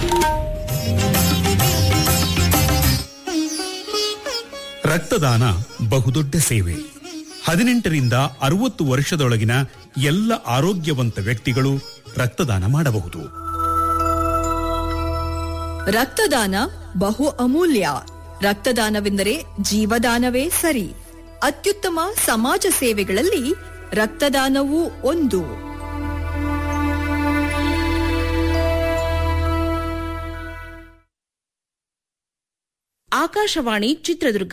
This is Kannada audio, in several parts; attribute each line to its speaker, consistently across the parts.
Speaker 1: ರಕ್ತದಾನ ಬಹುದೊಡ್ಡ ಸೇವೆ ಹದಿನೆಂಟರಿಂದ ಅರವತ್ತು ವರ್ಷದೊಳಗಿನ ಎಲ್ಲ ಆರೋಗ್ಯವಂತ ವ್ಯಕ್ತಿಗಳು ರಕ್ತದಾನ ಮಾಡಬಹುದು
Speaker 2: ರಕ್ತದಾನ ಬಹು ಅಮೂಲ್ಯ ರಕ್ತದಾನವೆಂದರೆ ಜೀವದಾನವೇ ಸರಿ ಅತ್ಯುತ್ತಮ ಸಮಾಜ ಸೇವೆಗಳಲ್ಲಿ ರಕ್ತದಾನವೂ ಒಂದು
Speaker 3: ಆಕಾಶವಾಣಿ ಚಿತ್ರದುರ್ಗ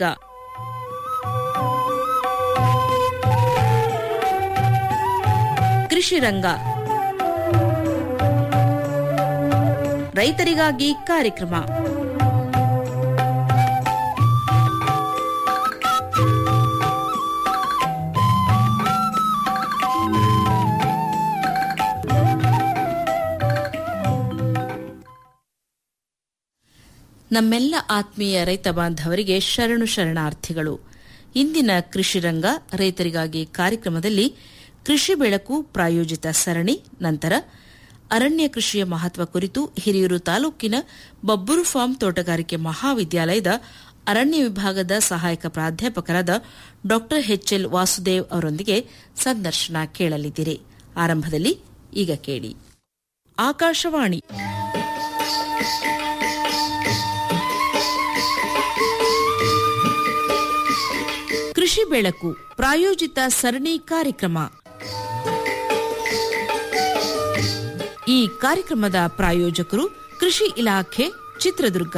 Speaker 3: ಕೃಷಿ ರಂಗ ರೈತರಿಗಾಗಿ ಕಾರ್ಯಕ್ರಮ ನಮ್ಮೆಲ್ಲ ಆತ್ಮೀಯ ರೈತ ಬಾಂಧವರಿಗೆ ಶರಣು ಶರಣಾರ್ಥಿಗಳು ಇಂದಿನ ಕೃಷಿ ರಂಗ ರೈತರಿಗಾಗಿ ಕಾರ್ಯಕ್ರಮದಲ್ಲಿ ಕೃಷಿ ಬೆಳಕು ಪ್ರಾಯೋಜಿತ ಸರಣಿ ನಂತರ ಅರಣ್ಯ ಕೃಷಿಯ ಮಹತ್ವ ಕುರಿತು ಹಿರಿಯೂರು ತಾಲೂಕಿನ ಬಬ್ಬೂರು ಫಾರ್ಮ್ ತೋಟಗಾರಿಕೆ ಮಹಾವಿದ್ಯಾಲಯದ ಅರಣ್ಯ ವಿಭಾಗದ ಸಹಾಯಕ ಪ್ರಾಧ್ಯಾಪಕರಾದ ಡಾ ಎಚ್ಎಲ್ ವಾಸುದೇವ್ ಅವರೊಂದಿಗೆ ಸಂದರ್ಶನ ಕೇಳಲಿದ್ದೀರಿ ಆರಂಭದಲ್ಲಿ ಈಗ ಕೇಳಿ ಆಕಾಶವಾಣಿ ಕೃಷಿ ಬೆಳಕು ಪ್ರಾಯೋಜಿತ ಸರಣಿ ಕಾರ್ಯಕ್ರಮ ಈ ಕಾರ್ಯಕ್ರಮದ ಪ್ರಾಯೋಜಕರು ಕೃಷಿ ಇಲಾಖೆ ಚಿತ್ರದುರ್ಗ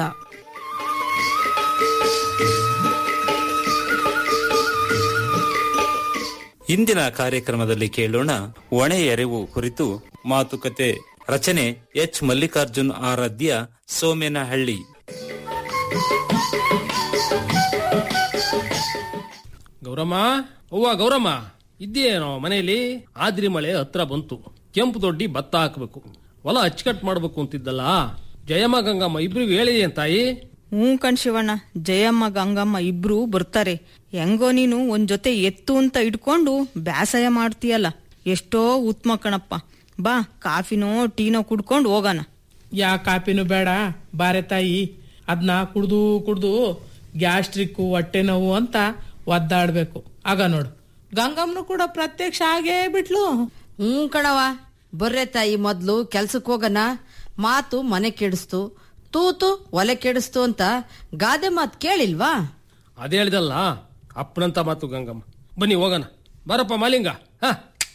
Speaker 4: ಇಂದಿನ ಕಾರ್ಯಕ್ರಮದಲ್ಲಿ ಕೇಳೋಣ ಒಣೆ ಎರೆವು ಕುರಿತು ಮಾತುಕತೆ ರಚನೆ ಎಚ್ ಮಲ್ಲಿಕಾರ್ಜುನ್ ಆರಾಧ್ಯ ಸೋಮೇನಹಳ್ಳಿ
Speaker 5: ಗೌರಮ್ಮ ಅವ್ವ ಗೌರಮ್ಮ ಇದ್ದೇನೋ ಮನೆಯಲ್ಲಿ ಆದ್ರಿ ಮಳೆ ಹತ್ರ ಬಂತು ಕೆಂಪು ದೊಡ್ಡಿ ಭತ್ತ ಹಾಕಬೇಕು ಹೊಲ ಅಚ್ಚುಕಟ್ಟು ಮಾಡ್ಬೇಕು ಅಂತಿದ್ದಲ್ಲ ಜಯಮ್ಮ ಗಂಗಮ್ಮ ಇಬ್ರಿಗೂ ಹೇಳಿದೆ ತಾಯಿ
Speaker 6: ಹ್ಞೂ ಕಣ್ ಶಿವಣ್ಣ ಜಯಮ್ಮ ಗಂಗಮ್ಮ ಇಬ್ರು ಬರ್ತಾರೆ ಹೆಂಗೋ ನೀನು ಒಂದ್ ಜೊತೆ ಎತ್ತು ಅಂತ ಇಟ್ಕೊಂಡು ಬ್ಯಾಸಯ ಮಾಡ್ತೀಯಲ್ಲ ಎಷ್ಟೋ ಉತ್ಮ ಕಣಪ್ಪ ಬಾ ಕಾಫಿನೋ ಟೀನೋ ಕುಡ್ಕೊಂಡು ಹೋಗೋಣ
Speaker 7: ಯಾ ಕಾಪಿನೂ ಬೇಡ ಬಾರೆ ತಾಯಿ ಅದನ್ನ ಕುಡ್ದು ಕುಡ್ದು ಗ್ಯಾಸ್ಟ್ರಿಕ್ಕು ಹೊಟ್ಟೆ ನೋವು ಅಂತ ಒದ್ದಾಡ್ಬೇಕು ಆಗ ನೋಡು ಗಂಗಮ್ಮನು ಕೂಡ ಪ್ರತ್ಯಕ್ಷ ಆಗೇ ಬಿಟ್ಲು
Speaker 8: ಹ್ಞೂ ಕಣವ ಬರ್ರೆ ತಾಯಿ ಮೊದ್ಲು ಕೆಲ್ಸಕ್ಕೆ ಹೋಗನ ಮಾತು ಮನೆ ಕೆಡಿಸ್ತು ತೂತು ಒಲೆ ಕೆಡಿಸ್ತು ಅಂತ ಗಾದೆ ಮಾತು ಕೇಳಿಲ್ವಾ
Speaker 5: ಅದೇ ಹೇಳಿದಲ್ಲ ಅಪ್ಪನಂತ ಮಾತು ಗಂಗಮ್ಮ ಬನ್ನಿ ಹೋಗೋಣ ಬಾರಪ್ಪ ಮಾಲಿಂಗ ಹಾ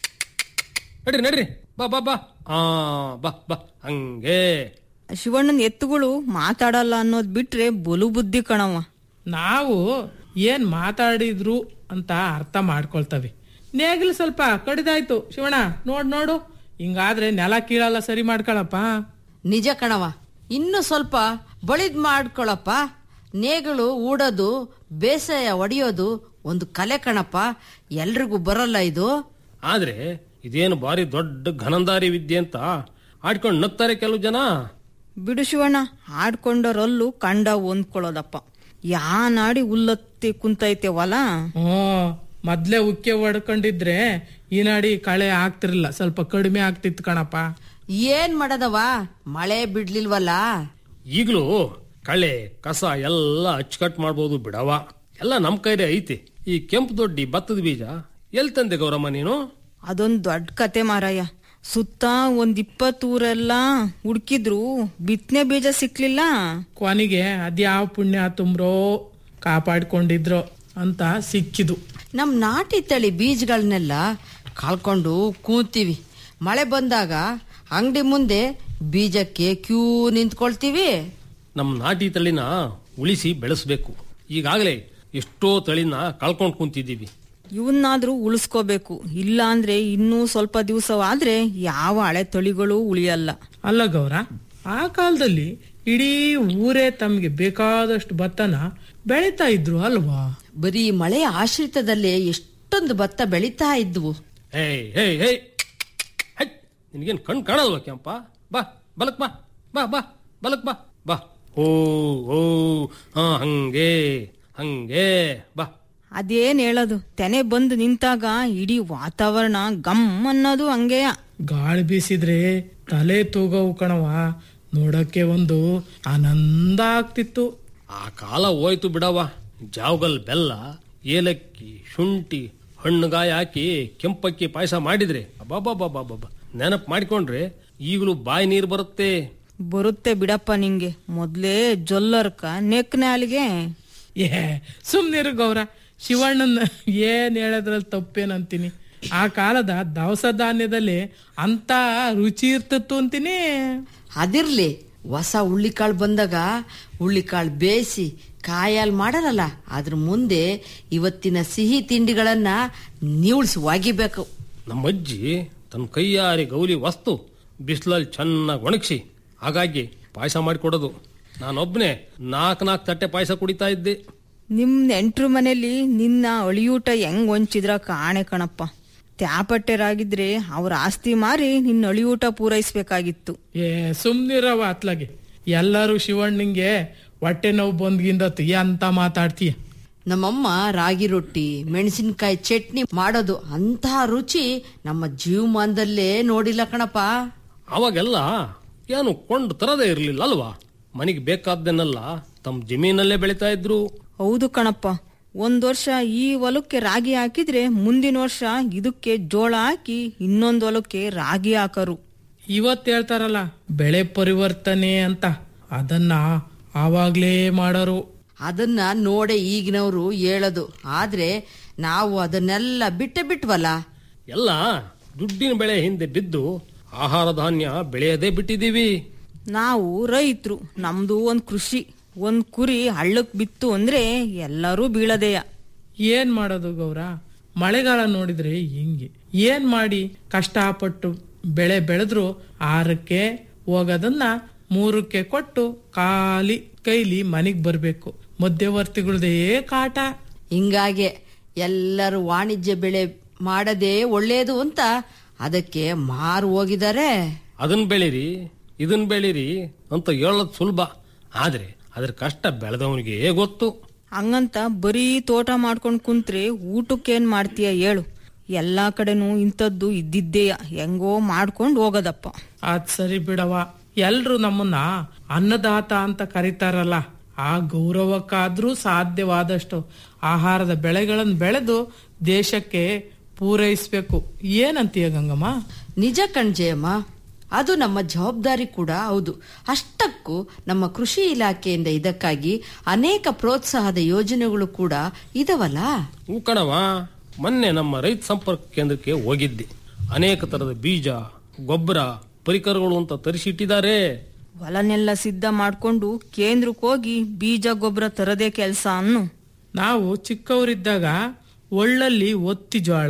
Speaker 5: ನಡ್ರಿ ನಡ್ರಿ ಬಾ ಬಾ ಬಾ ಆ ಬಾ ಬಾ ಹಂಗೆ
Speaker 6: ಶಿವಣ್ಣನ ಎತ್ತುಗಳು ಮಾತಾಡಲ್ಲ ಅನ್ನೋದ್ ಬಿಟ್ರೆ ಬಲು ಬುದ್ಧಿ ಕಣವ
Speaker 7: ನಾವು ಏನ್ ಮಾತಾಡಿದ್ರು ಅಂತ ಅರ್ಥ ಮಾಡ್ಕೊಳ್ತವೆ ನೇಗಿಲು ಸ್ವಲ್ಪ ಕಡಿದಾಯ್ತು ಶಿವಣ್ಣ ನೋಡ್ ನೋಡು ಹಿಂಗಾದ್ರೆ ನೆಲ ಕೀಳಲ್ಲ ಸರಿ ಮಾಡ್ಕೊಳಪ್ಪ
Speaker 8: ನಿಜ ಕಣವ ಇನ್ನು ಸ್ವಲ್ಪ ಬಳಿದ್ ಮಾಡ್ಕೊಳಪ್ಪ ನೇಗಳು ಊಡೋದು ಬೇಸಾಯ ಒಡೆಯೋದು ಒಂದು ಕಲೆ ಕಣಪ್ಪ ಎಲ್ರಿಗೂ ಬರಲ್ಲ ಇದು
Speaker 5: ಆದ್ರೆ ಇದೇನು ಬಾರಿ ದೊಡ್ಡ ಘನಂದಾರಿ ವಿದ್ಯೆ ಅಂತ ಆಡ್ಕೊಂಡು ನಗ್ತಾರೆ ಕೆಲವು ಜನ
Speaker 6: ಬಿಡು ಶಿವಣ್ಣ ಆಡ್ಕೊಂಡರಲ್ಲೂ ಕಂಡ ಹೊಂದ್ಕೊಳ್ಳೋದಪ್ಪ ಯಾ ನಾಡಿ ಉಲ್ಲತ್ತಿ ಕುಂತೈತೆ ಹೊಲ
Speaker 7: ಹ್ಞೂ ಮೊದ್ಲೇ ಉಕ್ಕೆ ಹೊಡ್ಕೊಂಡಿದ್ರೆ ಈ ನಾಡಿ ಕಳೆ ಆಗ್ತಿರ್ಲಿಲ್ಲ ಸ್ವಲ್ಪ ಕಡಿಮೆ ಆಗ್ತಿತ್ತು ಕಣಪ್ಪ
Speaker 8: ಏನ್ ಮಾಡದವ ಮಳೆ ಬಿಡ್ಲಿಲ್ವಲ್ಲ
Speaker 5: ಈಗಲೂ ಕಳೆ ಕಸ ಎಲ್ಲ ಅಚ್ಚುಕಟ್ಟು ಮಾಡ್ಬೋದು ಬಿಡವ ಎಲ್ಲ ನಮ್ ಕೈಲೇ ಐತಿ ಈ ಕೆಂಪು ದೊಡ್ಡಿ ಭತ್ತದ ಬೀಜ ಎಲ್ ತಂದೆ ಗೌರಮ್ಮ ನೀನು
Speaker 6: ಅದೊಂದ್ ದೊಡ್ಡ ಕತೆ ಮಾರಾಯ ಸುತ್ತ ಒಂದ್ ಇಪ್ಪತ್ತೂರೆಲ್ಲ ಹುಡ್ಕಿದ್ರು ಬಿತ್ತನೆ ಬೀಜ ಸಿಕ್ಲಿಲ್ಲ
Speaker 7: ಕೊನೆಗೆ ಅದ್ಯಾವ ಪುಣ್ಯ ತುಂಬ್ರೋ ಕಾಪಾಡ್ಕೊಂಡಿದ್ರೋ ಅಂತ ಸಿಕ್ಕಿದು
Speaker 8: ನಮ್ ನಾಟಿ ತಳಿ ಬೀಜಗಳನ್ನೆಲ್ಲ ಕಳ್ಕೊಂಡು ಕೂತೀವಿ ಮಳೆ ಬಂದಾಗ ಅಂಗಡಿ ಮುಂದೆ ಬೀಜಕ್ಕೆ ಕ್ಯೂ ನಿಂತ್ಕೊಳ್ತೀವಿ
Speaker 5: ನಮ್ ನಾಟಿ ತಳಿನ ಉಳಿಸಿ ಬೆಳೆಸ್ಬೇಕು ಈಗಾಗಲೇ ಎಷ್ಟೋ ತಳಿನ ಕಳ್ಕೊಂಡ್ ಕುಂತಿದ್ದೀವಿ
Speaker 6: ಇವನ್ನಾದ್ರೂ ಉಳಿಸ್ಕೋಬೇಕು ಇಲ್ಲ ಅಂದ್ರೆ ಇನ್ನೂ ಸ್ವಲ್ಪ ದಿವಸವಾದ್ರೆ ಯಾವ ಹಳೆ ತಳಿಗಳು ಉಳಿಯಲ್ಲ
Speaker 7: ಅಲ್ಲ ಗೌರ ಆ ಕಾಲದಲ್ಲಿ ಇಡೀ ಊರೇ ತಮ್ಗೆ ಬೇಕಾದಷ್ಟು ಭತ್ತನ ಬೆಳೀತಾ ಇದ್ರು ಅಲ್ವಾ
Speaker 8: ಬರೀ ಮಳೆ ಆಶ್ರಿತದಲ್ಲೇ ಎಷ್ಟೊಂದು ಭತ್ತ ಬೆಳೀತಾ ಇದ್ವು
Speaker 5: ಹೇಯ್ ಹೇಯ್ ಹೇಯ್ ಹೈ ನಿನಗೇನ್ ಕಣ್ ಕಾಣಲ್ವಾ ಕೆಂಪ ಬಾ ಬಲಕ್ ಬಾ ಬಾ ಬಾ ಬಲಕ್ ಬಾ ಬಾ ಓ ಓ ಹಾ ಹಂಗೆ ಹಂಗೆ ಬಾ
Speaker 6: ಅದೇನ್ ಹೇಳೋದು ತೆನೆ ಬಂದು ನಿಂತಾಗ ಇಡೀ ವಾತಾವರಣ ಗಮ್ ಅನ್ನೋದು ಹಂಗೆಯ
Speaker 7: ಗಾಳಿ ಬೀಸಿದ್ರೆ ತಲೆ ತೂಗವು ಕಣವ ನೋಡಕ್ಕೆ ಒಂದು ಆನಂದ ಆಗ್ತಿತ್ತು
Speaker 5: ಆ ಕಾಲ ಹೋಯ್ತು ಬಿಡವ ಜಾವಗಲ್ ಬೆಲ್ಲ ಏಲಕ್ಕಿ ಶುಂಠಿ ಹಣ್ಣುಗಾಯಿ ಹಾಕಿ ಕೆಂಪಕ್ಕಿ ಪಾಯಸ ಮಾಡಿದ್ರೆ ಅಬ್ಬಬ್ಬಬ್ಬಬ್ಬಬ್ಬ ನೆನಪು ಮಾಡಿಕೊಂಡ್ರೆ ಈಗಲೂ ಬಾಯಿ ನೀರು ಬರುತ್ತೆ
Speaker 6: ಬರುತ್ತೆ ಬಿಡಪ್ಪ ನಿಂಗೆ ಮೊದ್ಲೇ ಜೊಲ್ಲರ್ಕ ನೆಕ್ ನಾಲಿಗೆ
Speaker 7: ಏ ಸುಮ್ನಿರು ಗೌರ ಶಿವಣ್ಣನ ಏನ್ ಹೇಳೋದ್ರಲ್ಲಿ ತಪ್ಪೇನಂತೀನಿ ಆ ಕಾಲದ ದವಸ ಧಾನ್ಯದಲ್ಲಿ ಅಂತ ರುಚಿ ಇರ್ತಿತ್ತು ಅಂತೀನಿ
Speaker 8: ಅದಿರ್ಲಿ ಹೊಸ ಹುಳ್ಳಿಕಾಳು ಬಂದಾಗ ಹುಳ್ಳಿಕಾಳು ಬೇಯಿಸಿ ಕಾಯಲ್ಲಿ ಮಾಡರಲ್ಲ ಅದ್ರ ಮುಂದೆ ಇವತ್ತಿನ ಸಿಹಿ ತಿಂಡಿಗಳನ್ನ ನೀಳ್ಸಿ ಒಗಿಬೇಕು
Speaker 5: ನಮ್ಮ ಅಜ್ಜಿ ತನ್ನ ಕೈಯಾರೆ ಗೌಲಿ ವಸ್ತು ಬಿಸಿಲಲ್ಲಿ ಚೆನ್ನಾಗಿ ಒಣಗಿಸಿ ಹಾಗಾಗಿ ಪಾಯಸ ಮಾಡಿಕೊಡೋದು ನಾನೊಬ್ಬನೇ ನಾಲ್ಕು ನಾಲ್ಕು ತಟ್ಟೆ ಪಾಯಸ ಕುಡಿತಾ ಇದ್ದೆ
Speaker 6: ನಿಮ್ ನೆಂಟ್ರು ಮನೇಲಿ ನಿನ್ನ ಅಳಿಯೂಟ ಹೆಂಗ್ ಹೊಂಚಿದ್ರ ಕಾಣೆ ಕಣಪ್ಪ ತ್ಯಾಪಟ್ಟೆರಾಗಿದ್ರೆ ಅವ್ರ ಆಸ್ತಿ ಮಾರಿ ನಿನ್ನ ಅಳಿಯೂಟ ಪೂರೈಸ್ಬೇಕಾಗಿತ್ತು
Speaker 7: ಏ ಸುಮ್ನಿರವ ಅತ್ಲಾಗೆ ಎಲ್ಲರೂ ಶಿವಣ್ಣಂಗೆ ಹೊಟ್ಟೆ ನೋವು ಬಂದ್ಗಿಂದತ್ತು ಅಂತ ಮಾತಾಡ್ತೀಯ
Speaker 8: ನಮ್ಮಮ್ಮ ರಾಗಿ ರೊಟ್ಟಿ ಮೆಣಸಿನಕಾಯಿ ಚಟ್ನಿ ಮಾಡೋದು ಅಂತಹ ರುಚಿ ನಮ್ಮ ಜೀವಮಾನದಲ್ಲೇ ನೋಡಿಲ್ಲ ಕಣಪ್ಪ
Speaker 5: ಅವಾಗೆಲ್ಲ ಏನು ಕೊಂಡು ತರದೇ ಇರಲಿಲ್ಲ ಅಲ್ವಾ ಮನೆಗೆ ಬೇಕಾದ್ದನ್ನೆಲ್ಲ ತಮ್ಮ ಜಮೀನಲ್ಲೇ ಬೆಳೀತಾ ಇದ್ರು
Speaker 6: ಹೌದು ಕಣಪ್ಪ ಒಂದ್ ವರ್ಷ ಈ ಹೊಲಕ್ಕೆ ರಾಗಿ ಹಾಕಿದ್ರೆ ಮುಂದಿನ ವರ್ಷ ಇದಕ್ಕೆ ಜೋಳ ಹಾಕಿ ಇನ್ನೊಂದ್ ಹೊಲಕ್ಕೆ ರಾಗಿ ಹಾಕರು
Speaker 7: ಇವತ್ ಹೇಳ್ತಾರಲ್ಲ ಬೆಳೆ ಪರಿವರ್ತನೆ ಅಂತ ಅದನ್ನ ಆವಾಗ್ಲೇ ಮಾಡೋರು
Speaker 8: ಅದನ್ನ ನೋಡೆ ಈಗಿನವರು ಹೇಳೋದು ಆದ್ರೆ ನಾವು ಅದನ್ನೆಲ್ಲ ಬಿಟ್ಟೆ ಬಿಟ್ವಲ್ಲ
Speaker 5: ಎಲ್ಲ ದುಡ್ಡಿನ ಬೆಳೆ ಹಿಂದೆ ಬಿದ್ದು ಆಹಾರ ಧಾನ್ಯ ಬೆಳೆಯದೇ ಬಿಟ್ಟಿದ್ದೀವಿ
Speaker 6: ನಾವು ರೈತರು ನಮ್ದು ಒಂದ್ ಕೃಷಿ ಒಂದ್ ಕುರಿ ಹಳ್ಳಕ್ ಬಿತ್ತು ಅಂದ್ರೆ ಎಲ್ಲರೂ ಬೀಳದೆಯ
Speaker 7: ಏನ್ ಮಾಡೋದು ಗೌರ ಮಳೆಗಾಲ ನೋಡಿದ್ರೆ ಹಿಂಗೆ ಏನ್ ಮಾಡಿ ಕಷ್ಟಪಟ್ಟು ಬೆಳೆ ಬೆಳೆದ್ರು ಆರಕ್ಕೆ ಹೋಗೋದನ್ನ ಮೂರಕ್ಕೆ ಕೊಟ್ಟು ಖಾಲಿ ಕೈಲಿ ಮನೆಗ್ ಬರ್ಬೇಕು ಮಧ್ಯವರ್ತಿಗಳದೇ ಕಾಟ
Speaker 8: ಹಿಂಗಾಗೆ ಎಲ್ಲರೂ ವಾಣಿಜ್ಯ ಬೆಳೆ ಮಾಡದೇ ಒಳ್ಳೇದು ಅಂತ ಅದಕ್ಕೆ ಮಾರು ಹೋಗಿದ್ದಾರೆ
Speaker 5: ಅದನ್ ಬೆಳೀರಿ ಇದನ್ ಬೆಳೀರಿ ಅಂತ ಹೇಳೋದು ಸುಲಭ ಆದ್ರೆ ಅದ್ರ ಕಷ್ಟ ಬೆಳೆದವನಿಗೆ ಗೊತ್ತು
Speaker 6: ಹಂಗಂತ ಬರೀ ತೋಟ ಮಾಡ್ಕೊಂಡ್ ಕುಂತ್ರೆ ಊಟಕ್ಕೇನ್ ಮಾಡ್ತೀಯ ಹೇಳು ಎಲ್ಲಾ ಕಡೆನೂ ಇಂಥದ್ದು ಇದ್ದಿದ್ದೇಯ ಹೆಂಗೋ ಮಾಡ್ಕೊಂಡ್ ಹೋಗೋದಪ್ಪ
Speaker 7: ಅದ್ ಸರಿ ಬಿಡವ ಎಲ್ರು ನಮ್ಮನ್ನ ಅನ್ನದಾತ ಅಂತ ಕರೀತಾರಲ್ಲ ಆ ಗೌರವಕ್ಕಾದ್ರೂ ಸಾಧ್ಯವಾದಷ್ಟು ಆಹಾರದ ಬೆಳೆಗಳನ್ನು ಬೆಳೆದು ದೇಶಕ್ಕೆ ಪೂರೈಸ್ಬೇಕು ಏನಂತೀಯ ಗಂಗಮ್ಮ
Speaker 8: ನಿಜ ಕಣ್ಜಯಮ್ಮ ಅದು ನಮ್ಮ ಜವಾಬ್ದಾರಿ ಕೂಡ ಹೌದು ಅಷ್ಟಕ್ಕೂ ನಮ್ಮ ಕೃಷಿ ಇಲಾಖೆಯಿಂದ ಇದಕ್ಕಾಗಿ ಅನೇಕ ಪ್ರೋತ್ಸಾಹದ ಯೋಜನೆಗಳು ಕೂಡ ಇದವಲ್ಲ
Speaker 5: ಹೂ ಕಣವ ಮೊನ್ನೆ ನಮ್ಮ ರೈತ ಸಂಪರ್ಕ ಕೇಂದ್ರಕ್ಕೆ ಹೋಗಿದ್ದೆ ಅನೇಕ ತರದ ಬೀಜ ಗೊಬ್ಬರ ಪರಿಕರಗಳು ಅಂತ ತರಿಸಿಟ್ಟಿದ್ದಾರೆ
Speaker 6: ಹೊಲನೆಲ್ಲ ಸಿದ್ಧ ಮಾಡ್ಕೊಂಡು ಕೇಂದ್ರಕ್ಕೆ ಹೋಗಿ ಬೀಜ ಗೊಬ್ಬರ ತರದೇ ಕೆಲ್ಸ ಅನ್ನು
Speaker 7: ನಾವು ಚಿಕ್ಕವರಿದ್ದಾಗ ಒಳ್ಳಲ್ಲಿ ಒತ್ತಿ ಜೋಳ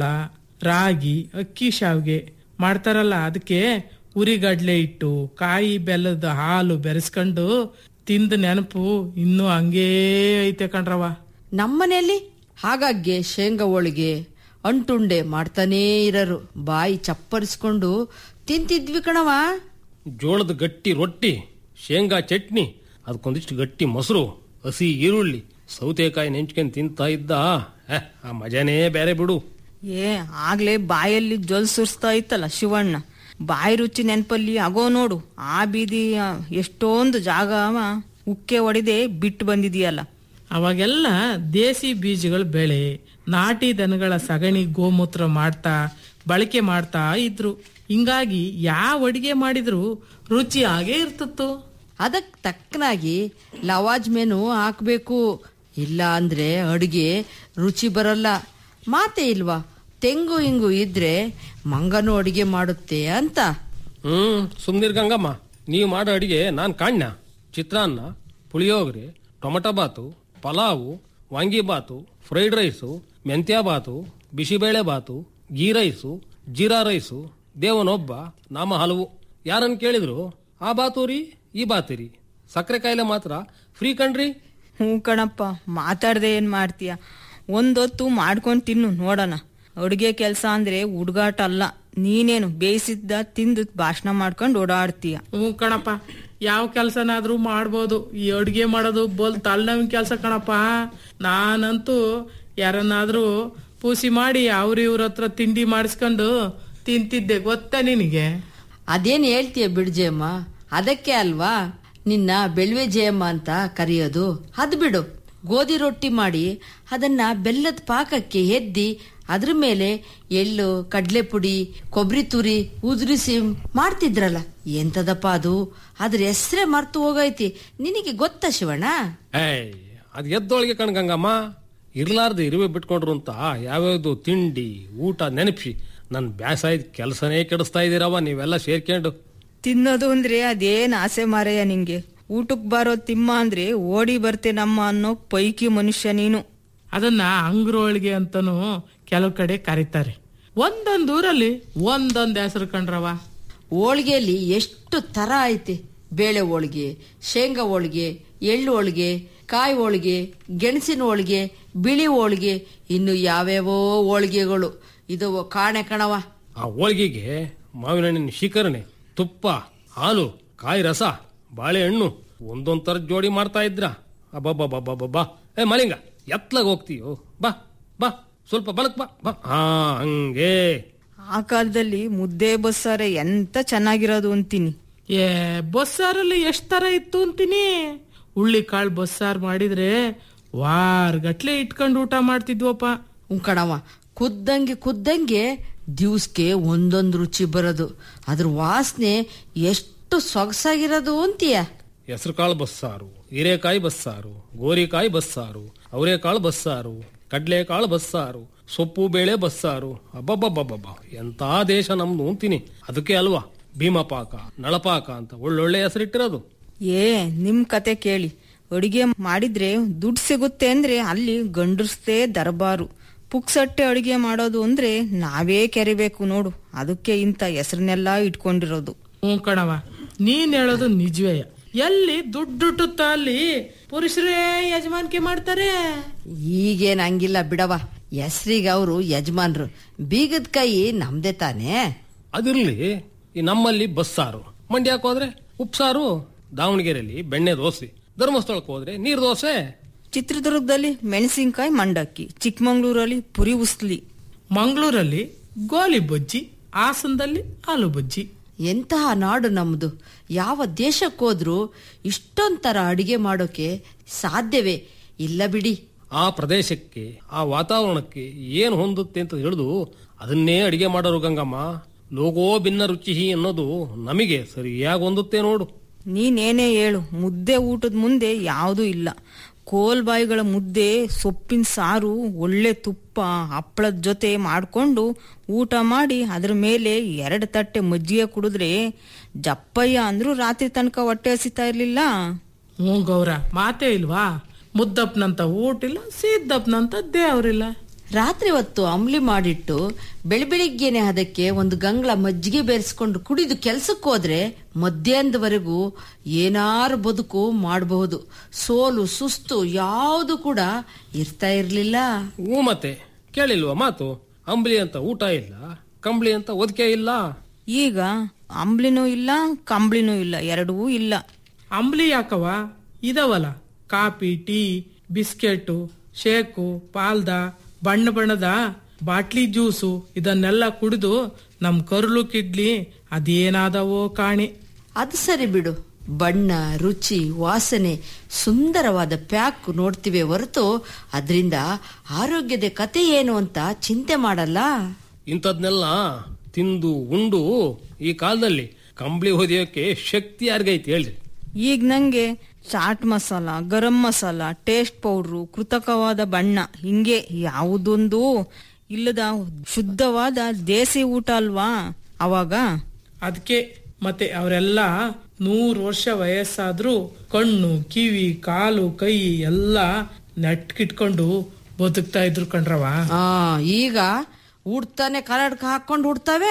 Speaker 7: ರಾಗಿ ಅಕ್ಕಿ ಶಾವ್ಗೆ ಮಾಡ್ತಾರಲ್ಲ ಅದಕ್ಕೆ ಉರಿಗಡ್ಲೆ ಇಟ್ಟು ಕಾಯಿ ಬೆಲ್ಲದ ಹಾಲು ಬೆರೆಸ್ಕೊಂಡು ತಿಂದ ನೆನಪು ಇನ್ನೂ ಹಂಗೇ ಐತೆ ಕಣ್ರವ
Speaker 8: ನಮ್ಮನೆಯಲ್ಲಿ ಹಾಗಾಗಿ ಶೇಂಗಾ ಹೋಳಿಗೆ ಅಂಟುಂಡೆ ಮಾಡ್ತಾನೇ ಇರರು ಬಾಯಿ ಚಪ್ಪರಿಸ್ಕೊಂಡು ತಿಂತಿದ್ವಿ ಕಣವ
Speaker 5: ಜೋಳದ ಗಟ್ಟಿ ರೊಟ್ಟಿ ಶೇಂಗಾ ಚಟ್ನಿ ಅದಕ್ಕೊಂದಿಷ್ಟು ಗಟ್ಟಿ ಮೊಸರು ಹಸಿ ಈರುಳ್ಳಿ ಸೌತೆಕಾಯಿ ನೆಂಚ್ಕೊಂಡು ತಿಂತಾ ಇದ್ದ ಹೆ, ಆ ಮಜಾನೇ ಬೇರೆ ಬಿಡು
Speaker 6: ಏ ಆಗ್ಲೇ ಬಾಯಲ್ಲಿ ಜೊಲ್ ಸುರಿಸ್ತಾ ಇತ್ತಲ್ಲ ಶಿವಣ್ಣ ಬಾಯಿ ರುಚಿ ನೆನ್ಪಲ್ಲಿ ಆಗೋ ನೋಡು ಆ ಬೀದಿ ಆ, ಎಷ್ಟೊಂದು ಜಾಗ ಅವ ಉಕ್ಕೆ ಹೊಡಿದೆ ಬಿಟ್ಟು ಬಂದಿದೀಯಲ್ಲ
Speaker 7: ಅವಾಗೆಲ್ಲ ದೇಸಿ ಬೀಜಗಳ ಬೆಳೆ ನಾಟಿ ದನಗಳ ಸಗಣಿ ಗೋಮೂತ್ರ ಮಾಡ್ತಾ ಬಳಕೆ ಮಾಡ್ತಾ ಇದ್ರು ಹಿಂಗಾಗಿ ಯಾವ ಅಡಿಗೆ ಮಾಡಿದ್ರು ರುಚಿ ಆಗೇ ಇರ್ತಿತ್ತು
Speaker 8: ಅದಕ್ ತಕ್ಕನಾಗಿ ಲವಾಜ್ಮೇನು ಹಾಕ್ಬೇಕು ಇಲ್ಲ ಅಂದ್ರೆ ಅಡುಗೆ ರುಚಿ ಬರಲ್ಲ ಮಾತೇ ಇಲ್ವಾ ತೆಂಗು ಹಿಂಗು ಇದ್ರೆ ಮಂಗನು ಅಡಿಗೆ ಮಾಡುತ್ತೆ ಅಂತ
Speaker 5: ಹ್ಮ್ ಸುಮ್ನಿರ್ ಗಂಗಮ್ಮ ನೀವು ಮಾಡೋ ಅಡಿಗೆ ನಾನ್ ಕಾಣ್ಣ ಚಿತ್ರಾನ್ನ ಪುಳಿಯೋಗರೆ ಟೊಮಟೊ ಬಾತು ಪಲಾವು ವಾಂಗಿ ಬಾತು ಫ್ರೈಡ್ ರೈಸು ಮೆಂತ್ಯ ಬಾತು ಬಿಸಿಬೇಳೆ ಬಾತು ಗೀ ರೈಸು ಜೀರಾ ರೈಸು ದೇವನೊಬ್ಬ ನಾಮ ಹಲವು ಯಾರನ್ನ ಕೇಳಿದ್ರು ಆ ಬಾತೂರಿ ಈ ಬಾತಿರಿ ಸಕ್ಕರೆ ಕಾಯಿಲೆ ಮಾತ್ರ ಫ್ರೀ ಕಣ್ರಿ
Speaker 6: ಹ್ಞೂ ಕಣಪ್ಪ ಮಾತಾಡ್ದೆ ಏನ್ ಮಾಡ್ತೀಯ ಒಂದೊತ್ತು ಮಾಡ್ಕೊಂಡ್ ತಿನ್ನು ನೋಡೋಣ ಅಡುಗೆ ಕೆಲಸ ಅಂದ್ರೆ ಹುಡುಗಾಟ ಅಲ್ಲ ನೀನೇನು ಬೇಯಿಸಿದ್ದ ತಿಂದು ಭಾಷಣ ಮಾಡ್ಕೊಂಡು ಓಡಾಡ್ತೀಯ
Speaker 7: ಹ್ಞೂ ಕಣಪ್ಪ ಯಾವ ಕೆಲ್ಸನಾದ್ರೂ ಮಾಡ್ಬೋದು ಈ ಅಡ್ಗೆ ಮಾಡೋದು ಬೋಲ್ ತಲೆನೋವಿನ ಕೆಲಸ ಕಣಪ್ಪ ನಾನಂತೂ ಯಾರನ್ನಾದ್ರೂ ಪೂಸಿ ಮಾಡಿ ಅವ್ರ ಇವ್ರ ಹತ್ರ ತಿಂಡಿ ಮಾಡಿಸ್ಕೊಂಡು ತಿಂತಿದ್ದೆ ಗೊತ್ತಾ ನಿನಗೆ
Speaker 8: ಅದೇನ್ ಹೇಳ್ತೀಯ ಬಿಡ್ಜಮ್ಮ ಅದಕ್ಕೆ ಅಲ್ವಾ ನಿನ್ನ ಬೆಳ್ವೆ ಜಯಮ್ಮ ಅಂತ ಕರೆಯೋದು ಅದ್ ಬಿಡು ಗೋಧಿ ರೊಟ್ಟಿ ಮಾಡಿ ಅದನ್ನ ಬೆಲ್ಲದ ಪಾಕಕ್ಕೆ ಎದ್ದಿ ಅದ್ರ ಮೇಲೆ ಎಳ್ಳು ಕಡ್ಲೆ ಪುಡಿ ಕೊಬ್ಬರಿ ತುರಿ ಉದುರಿಸಿ ಮಾಡ್ತಿದ್ರಲ್ಲ ಎಂತದಪ್ಪ ಅದು ಅದ್ರ ಹೆಸ್ರೇ ಮರ್ತು ಹೋಗೈತಿ ನಿನಗೆ ಗೊತ್ತಾ ಶಿವಣ್ಣ
Speaker 5: ಏಯ್ ಅದ್ ಎದ್ದೊಳಗೆ ಕಣ್ಗಂಗಮ್ಮ ಇರ್ಲಾರ್ದು ಇರುವೆ ಬಿಟ್ಕೊಂಡ್ರು ಅಂತ ಯಾವ್ಯಾವ್ದು ತಿಂಡಿ ಊಟ ನೆನಪಿಸಿ ನನ್ ಬ್ಯಾಸಾಯ್ದ ಕೆಲಸನೇ ಕೆಡಿಸ್ತಾ ಇದೀರವ ನೀವೆಲ್ಲ ಸೇರ್ಕೊಂಡು
Speaker 6: ತಿನ್ನೋದು ಅಂದ್ರೆ ಅದೇನ್ ಆಸೆ ಮಾರಯ್ಯ ನಿಂಗೆ ಊಟಕ್ ಬಾರೋ ತಿಮ್ಮ ಅಂದ್ರೆ ಓಡಿ ಬರ್ತೆ ನಮ್ಮ ಅನ್ನೋ ಪೈಕಿ ಮನುಷ್ಯ ನೀನು
Speaker 7: ಅದನ್ನ ಅಂಗ್ರೋಳಿಗೆ ಅಂತನೂ ಕೆಲವು ಕಡೆ ಕರೀತಾರೆ ಒಂದೊಂದ್ ಊರಲ್ಲಿ ಒಂದೊಂದ್ ಹೆಸರು ಕಂಡ್ರವ
Speaker 8: ಹೋಳಿಗೆಯಲ್ಲಿ ಎಷ್ಟು ತರ ಐತೆ ಬೇಳೆ ಹೋಳಿಗೆ ಶೇಂಗಾ ಹೋಳಿಗೆ ಎಳ್ಳು ಹೋಳಿಗೆ ಕಾಯಿ ಹೋಳಿಗೆ ಗೆಣಸಿನ ಹೋಳಿಗೆ ಬಿಳಿ ಹೋಳಿಗೆ ಇನ್ನು ಯಾವ್ಯಾವೋ ಹೋಳಿಗೆಗಳು ಇದು ಕಾಣೆ ಕಣವ
Speaker 5: ಆ ಹೋಳಿಗೆಗೆ ಮಾವಿನ ಹಣ್ಣಿನ ಶಿಖರಣೆ ತುಪ್ಪ ಹಾಲು ಕಾಯಿ ರಸ ಬಾಳೆಹಣ್ಣು ಒಂದೊಂದ್ ತರದ ಜೋಡಿ ಮಾಡ್ತಾ ಇದ್ರ ಅಬ್ಬಬ್ಬಬ್ಬಬ್ಬಬ್ಬಾ ಏ ಮಲಿಂಗ ಎತ್ಲಾಗ ಹೋಗ್ತೀಯೋ ಬಾ ಬಾ ಸ್ವಲ್ಪ ಬಲಕ್ ಬಾ ಬಾ ಹಾ ಹಂಗೆ
Speaker 6: ಆ ಕಾಲದಲ್ಲಿ ಮುದ್ದೆ ಬಸ್ಸಾರೆ ಎಂತ ಚೆನ್ನಾಗಿರೋದು ಅಂತೀನಿ
Speaker 7: ಏ ಬಸ್ಸಾರಲ್ಲಿ ಎಷ್ಟ್ ತರ ಇತ್ತು ಅಂತೀನಿ ಉಳ್ಳಿ ಕಾಳು ಬಸ್ಸಾರ್ ಮಾಡಿದ್ರೆ ವಾರ್ ಗಟ್ಲೆ ಇಟ್ಕೊಂಡು ಊಟ ಮಾಡ್ತಿದ್ವಪ್ಪ
Speaker 8: ಉಂಕಣವ ಕುದ್ದಂಗೆ ಕುದ್ದಂಗೆ ದಿವ್ಸಕ್ಕೆ ಒಂದೊಂದು ರುಚಿ ಬರೋದು ಅದ್ರ ವಾಸನೆ ಎಷ್ಟು ಸೊಗಸಾಗಿರೋದು ಅಂತೀಯ
Speaker 5: ಹೆಸರು ಕಾಳು ಬಸ್ಸಾರು ಹೀರೆಕಾಯಿ ಬಸ್ಸಾರು ಗೋರಿಕಾಯಿ ಬಸ್ಸಾರು ಅವರೆಕಾಳು ಬಸ್ಸಾರು ಕಡ್ಲೆಕಾಳು ಬಸ್ಸಾರು ಸೊಪ್ಪು ಬೇಳೆ ಬಸ್ಸಾರು ಅಬ್ಬಬ್ಬಬ್ಬಬ್ಬ ಎಂತ ದೇಶ ನಮ್ದು ಅಂತೀನಿ ಅದಕ್ಕೆ ಅಲ್ವಾ ಭೀಮಪಾಕ ನಳಪಾಕ ಅಂತ ಒಳ್ಳೊಳ್ಳೆ ಹೆಸರಿಟ್ಟಿರೋದು
Speaker 6: ಏ ನಿಮ್ ಕತೆ ಕೇಳಿ ಅಡಿಗೆ ಮಾಡಿದ್ರೆ ದುಡ್ಡು ಸಿಗುತ್ತೆ ಅಂದ್ರೆ ಅಲ್ಲಿ ಗಂಡಸ್ದೇ ದರ್ಬಾರು ಪುಕ್ಸಟ್ಟೆ ಅಡಿಗೆ ಮಾಡೋದು ಅಂದ್ರೆ ನಾವೇ ಕೆರಿಬೇಕು ನೋಡು ಅದಕ್ಕೆ ಇಂಥ ಹೆಸರನ್ನೆಲ್ಲ ಇಟ್ಕೊಂಡಿರೋದು
Speaker 7: ಹ್ಞೂ ಕಣವ ನೀನ್ ಹೇಳೋದು ನಿಜವೇ ಎಲ್ಲಿ ದುಡ್ಡುಟ್ಟುತ್ತ ಅಲ್ಲಿ ಪುರುಷರೇ ಯಜಮಾನಿಕೆ ಮಾಡ್ತಾರೆ
Speaker 8: ಈಗೇನ್ ಹಂಗಿಲ್ಲ ಬಿಡವ ಹೆಸ್ರಿಗೆ ಅವರು ಯಜಮಾನ್ರು ಬೀಗದ ಕೈ ನಮ್ದೇ ತಾನೇ
Speaker 5: ಅದಿರ್ಲಿ ಈ ನಮ್ಮಲ್ಲಿ ಬಸ್ಸಾರು ಮಂಡ್ಯಕ್ಕೆ ಹೋದ್ರೆ ಉಪ್ಸಾರು ದಾವಣಗೆರೆಯಲ್ಲಿ ಬೆಣ್ಣೆ ದೋಸೆ ಧರ್ಮಸ್ಥಳಕ್ಕೆ ಹೋದ್ರೆ ನೀರ್ ದೋಸೆ
Speaker 6: ಚಿತ್ರದುರ್ಗದಲ್ಲಿ ಮೆಣಸಿನ್ಕಾಯಿ ಮಂಡಕ್ಕಿ ಚಿಕ್ಕಮಂಗ್ಳೂರಲ್ಲಿ ಪುರಿ ಉಸ್ಲಿ
Speaker 7: ಮಂಗಳೂರಲ್ಲಿ ಗೋಲಿ ಬಜ್ಜಿ ಹಾಸನದಲ್ಲಿ ಆಲೂ ಬಜ್ಜಿ
Speaker 8: ಎಂತಹ ನಾಡು ನಮ್ದು ಯಾವ ದೇಶಕ್ಕೋದ್ರೂ ಇಷ್ಟೊಂಥರ ಅಡಿಗೆ ಮಾಡೋಕೆ ಸಾಧ್ಯವೇ ಇಲ್ಲ ಬಿಡಿ
Speaker 5: ಆ ಪ್ರದೇಶಕ್ಕೆ ಆ ವಾತಾವರಣಕ್ಕೆ ಏನು ಹೊಂದುತ್ತೆ ಅಂತ ತಿಳಿದು ಅದನ್ನೇ ಅಡಿಗೆ ಮಾಡೋರು ಗಂಗಮ್ಮ ಲೋಗೋ ಭಿನ್ನ ರುಚಿ ಅನ್ನೋದು ನಮಗೆ ಸರಿಯಾಗಿ ಹೊಂದುತ್ತೆ ನೋಡು
Speaker 6: ನೀನೇನೇ ಹೇಳು ಮುದ್ದೆ ಊಟದ ಮುಂದೆ ಯಾವುದೂ ಇಲ್ಲ ಕೋಲ್ಬಾಯಿಗಳ ಮುದ್ದೆ ಸೊಪ್ಪಿನ ಸಾರು ಒಳ್ಳೆ ತುಪ್ಪ ಹಪ್ಪಳದ ಜೊತೆ ಮಾಡಿಕೊಂಡು ಊಟ ಮಾಡಿ ಅದ್ರ ಮೇಲೆ ಎರಡು ತಟ್ಟೆ ಮಜ್ಜಿಗೆ ಕುಡಿದ್ರೆ ಜಪ್ಪಯ್ಯ ಅಂದ್ರೂ ರಾತ್ರಿ ತನಕ ಹೊಟ್ಟೆ ಹಸಿತಾ ಇರ್ಲಿಲ್ಲ
Speaker 7: ಹ್ಞೂ ಗೌರ ಮಾತೇ ಇಲ್ವಾ ಮುದ್ದಪ್ಪನಂತ ಊಟಿಲ್ಲ ಸಿದ್ದಪ್ಪನಂತ ದೇವ್ರಿಲ್ಲ
Speaker 8: ರಾತ್ರಿ ಹೊತ್ತು ಅಂಬ್ಲಿ ಮಾಡಿಟ್ಟು ಬೆಳಿಗ್ಗೆನೆ ಅದಕ್ಕೆ ಒಂದು ಗಂಗಳ ಮಜ್ಜಿಗೆ ಬೆರೆಸ್ಕೊಂಡು ಕುಡಿದು ಕೆಲ್ಸಕ್ಕೆ ಹೋದ್ರೆ ಮಧ್ಯಾಹ್ನದವರೆಗೂ ಏನಾರು ಬದುಕು ಮಾಡಬಹುದು ಸೋಲು ಸುಸ್ತು ಯಾವುದು ಕೂಡ ಇರ್ತಾ ಇರ್ಲಿಲ್ಲ
Speaker 5: ಹ್ಞೂ ಮತ್ತೆ ಕೇಳಿಲ್ವಾ ಮಾತು ಅಂಬ್ಲಿ ಅಂತ ಊಟ ಇಲ್ಲ ಕಂಬಳಿ ಅಂತ ಒದಕೆ ಇಲ್ಲ
Speaker 6: ಈಗ ಅಂಬ್ಲಿನೂ ಇಲ್ಲ ಕಂಬ್ಳಿನೂ ಇಲ್ಲ ಎರಡೂ ಇಲ್ಲ
Speaker 7: ಅಂಬ್ಲಿ ಯಾಕವ ಇದವಲ್ಲ ಕಾಫಿ ಟೀ ಬಿಸ್ಕೆಟು ಶೇಕು ಪಾಲ್ದ ಬಣ್ಣ ಬಣ್ಣದ ಬಾಟ್ಲಿ ಜ್ಯೂಸು ಇದನ್ನೆಲ್ಲ ಕುಡಿದು ನಮ್ ಕರುಳು ಕಿಡ್ಲಿ ಅದೇನಾದವೋ ಕಾಣಿ
Speaker 8: ಅದು ಸರಿ ಬಿಡು ಬಣ್ಣ ರುಚಿ ವಾಸನೆ ಸುಂದರವಾದ ಪ್ಯಾಕ್ ನೋಡ್ತಿವೆ ಹೊರತು ಅದರಿಂದ ಆರೋಗ್ಯದ ಕತೆ ಏನು ಅಂತ ಚಿಂತೆ ಮಾಡಲ್ಲ
Speaker 5: ಇಂಥದ್ನೆಲ್ಲ ತಿಂದು ಉಂಡು ಈ ಕಾಲದಲ್ಲಿ ಕಂಬಳಿ ಹೊದಿಯೋಕೆ ಶಕ್ತಿ ಯಾರಿಗೈತಿ ಹೇಳ್ರಿ
Speaker 6: ಈಗ ನಂಗೆ ಚಾಟ್ ಮಸಾಲ ಗರಂ ಮಸಾಲ ಟೇಸ್ಟ್ ಪೌಡ್ರು ಕೃತಕವಾದ ಬಣ್ಣ ಹಿಂಗೆ ಯಾವುದೊಂದು ಇಲ್ಲದ ಶುದ್ಧವಾದ ದೇಸಿ ಊಟ ಅಲ್ವಾ ಅವಾಗ
Speaker 7: ಅದಕ್ಕೆ ಮತ್ತೆ ಅವರೆಲ್ಲ ನೂರು ವರ್ಷ ವಯಸ್ಸಾದ್ರೂ ಕಣ್ಣು ಕಿವಿ ಕಾಲು ಕೈ ಎಲ್ಲ ನೆಟ್ಕಿಟ್ಕೊಂಡು ಬದುಕ್ತಾ ಇದ್ರು ಕಣ್ರವ
Speaker 8: ಆ ಈಗ ಉಡ್ತಾನೆ ಕನ್ನಡಕ ಹಾಕೊಂಡು ಉಡ್ತಾವೆ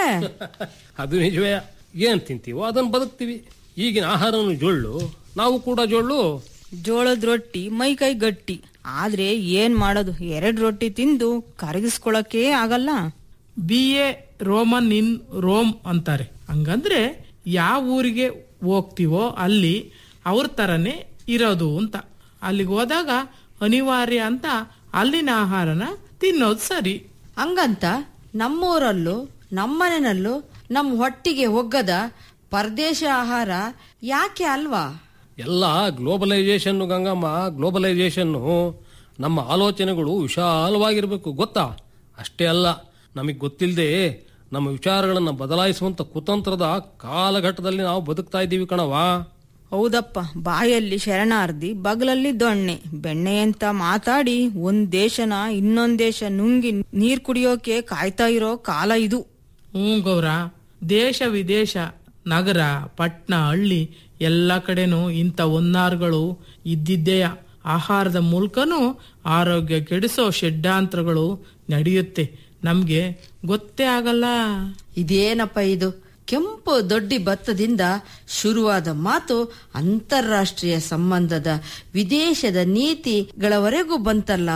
Speaker 5: ಅದು ನಿಜವೇ ಏನ್ ತಿಂತೀವೋ ಅದನ್ನ ಬದುಕ್ತೀವಿ ಈಗಿನ ಆಹಾರನು ಜೊಳ್ಳು ನಾವು ಕೂಡ ಜೊಳ್ಳು
Speaker 6: ಜೋಳದ ರೊಟ್ಟಿ ಮೈ ಕೈ ಗಟ್ಟಿ ಆದ್ರೆ ಏನ್ ಮಾಡೋದು ಎರಡ್ ರೊಟ್ಟಿ ತಿಂದು ಕರಗಿಸ್ಕೊಳಕ್ಕೆ ಆಗಲ್ಲ
Speaker 7: be a Roman in Rome ಅಂತಾರೆ ಹಂಗಂದ್ರೆ ಯಾವ ಊರಿಗೆ ಹೋಗ್ತೀವೋ ಅಲ್ಲಿ ಅವ್ರ ತರನೇ ಇರೋದು ಅಂತ ಅಲ್ಲಿಗೆ ಹೋದಾಗ ಅನಿವಾರ್ಯ ಅಂತ ಅಲ್ಲಿನ ಆಹಾರನ ತಿನ್ನೋದು ಸರಿ
Speaker 8: ಹಂಗಂತ ನಮ್ಮೂರಲ್ಲೂ ನಮ್ಮನೆಯಲ್ಲೂ ನಮ್ಮ ಹೊಟ್ಟಿಗೆ ಒಗ್ಗದ ಪರದೇಶ ಆಹಾರ ಯಾಕೆ ಅಲ್ವಾ
Speaker 5: ಎಲ್ಲ ಗ್ಲೋಬಲೈಸೇಷನ್ ಗಂಗಮ್ಮ ಗ್ಲೋಬಲೈಸೇಷನ್ ನಮ್ಮ ಆಲೋಚನೆಗಳು ವಿಶಾಲವಾಗಿರಬೇಕು ಗೊತ್ತಾ ಅಷ್ಟೇ ಅಲ್ಲ ನಮಗೆ ಗೊತ್ತಿಲ್ಲದೆ ನಮ್ಮ ವಿಚಾರಗಳನ್ನು ಬದಲಾಯಿಸುವಂತ ಕುತಂತ್ರದ ಕಾಲಘಟ್ಟದಲ್ಲಿ ನಾವು ಬದುಕ್ತಾ ಇದ್ದೀವಿ ಕಣವಾ
Speaker 6: ಹೌದಪ್ಪ ಬಾಯಲ್ಲಿ ಶರಣಾರ್ದಿ ಬಗಲಲ್ಲಿ ದೊಣ್ಣೆ ಬೆಣ್ಣೆ ಅಂತ ಮಾತಾಡಿ ಒಂದ್ ದೇಶನ ಇನ್ನೊಂದ್ ದೇಶ ನುಂಗಿ ನೀರ್ ಕುಡಿಯೋಕೆ ಕಾಯ್ತಾ ಇರೋ ಕಾಲ ಇದು
Speaker 7: ಹ್ಞೂ ಗೌರ ದೇಶ ವಿದೇಶ ನಗರ ಪಟ್ನ ಹಳ್ಳಿ ಎಲ್ಲ ಕಡೆನೂ ಇಂಥ ಒನ್ನಾರ್ಗಳು ಇದ್ದಿದ್ದೆಯ ಆಹಾರದ ಮೂಲಕನೂ ಆರೋಗ್ಯ ಕೆಡಿಸೋ ಷಡ್ಡಾಂತರಗಳು ನಡೆಯುತ್ತೆ ನಮ್ಗೆ ಗೊತ್ತೇ ಆಗಲ್ಲ
Speaker 8: ಇದೇನಪ್ಪ ಇದು ಕೆಂಪು ದೊಡ್ಡಿ ಭತ್ತದಿಂದ ಶುರುವಾದ ಮಾತು ಅಂತಾರಾಷ್ಟ್ರೀಯ ಸಂಬಂಧದ ವಿದೇಶದ ನೀತಿಗಳವರೆಗೂ ಬಂತಲ್ಲ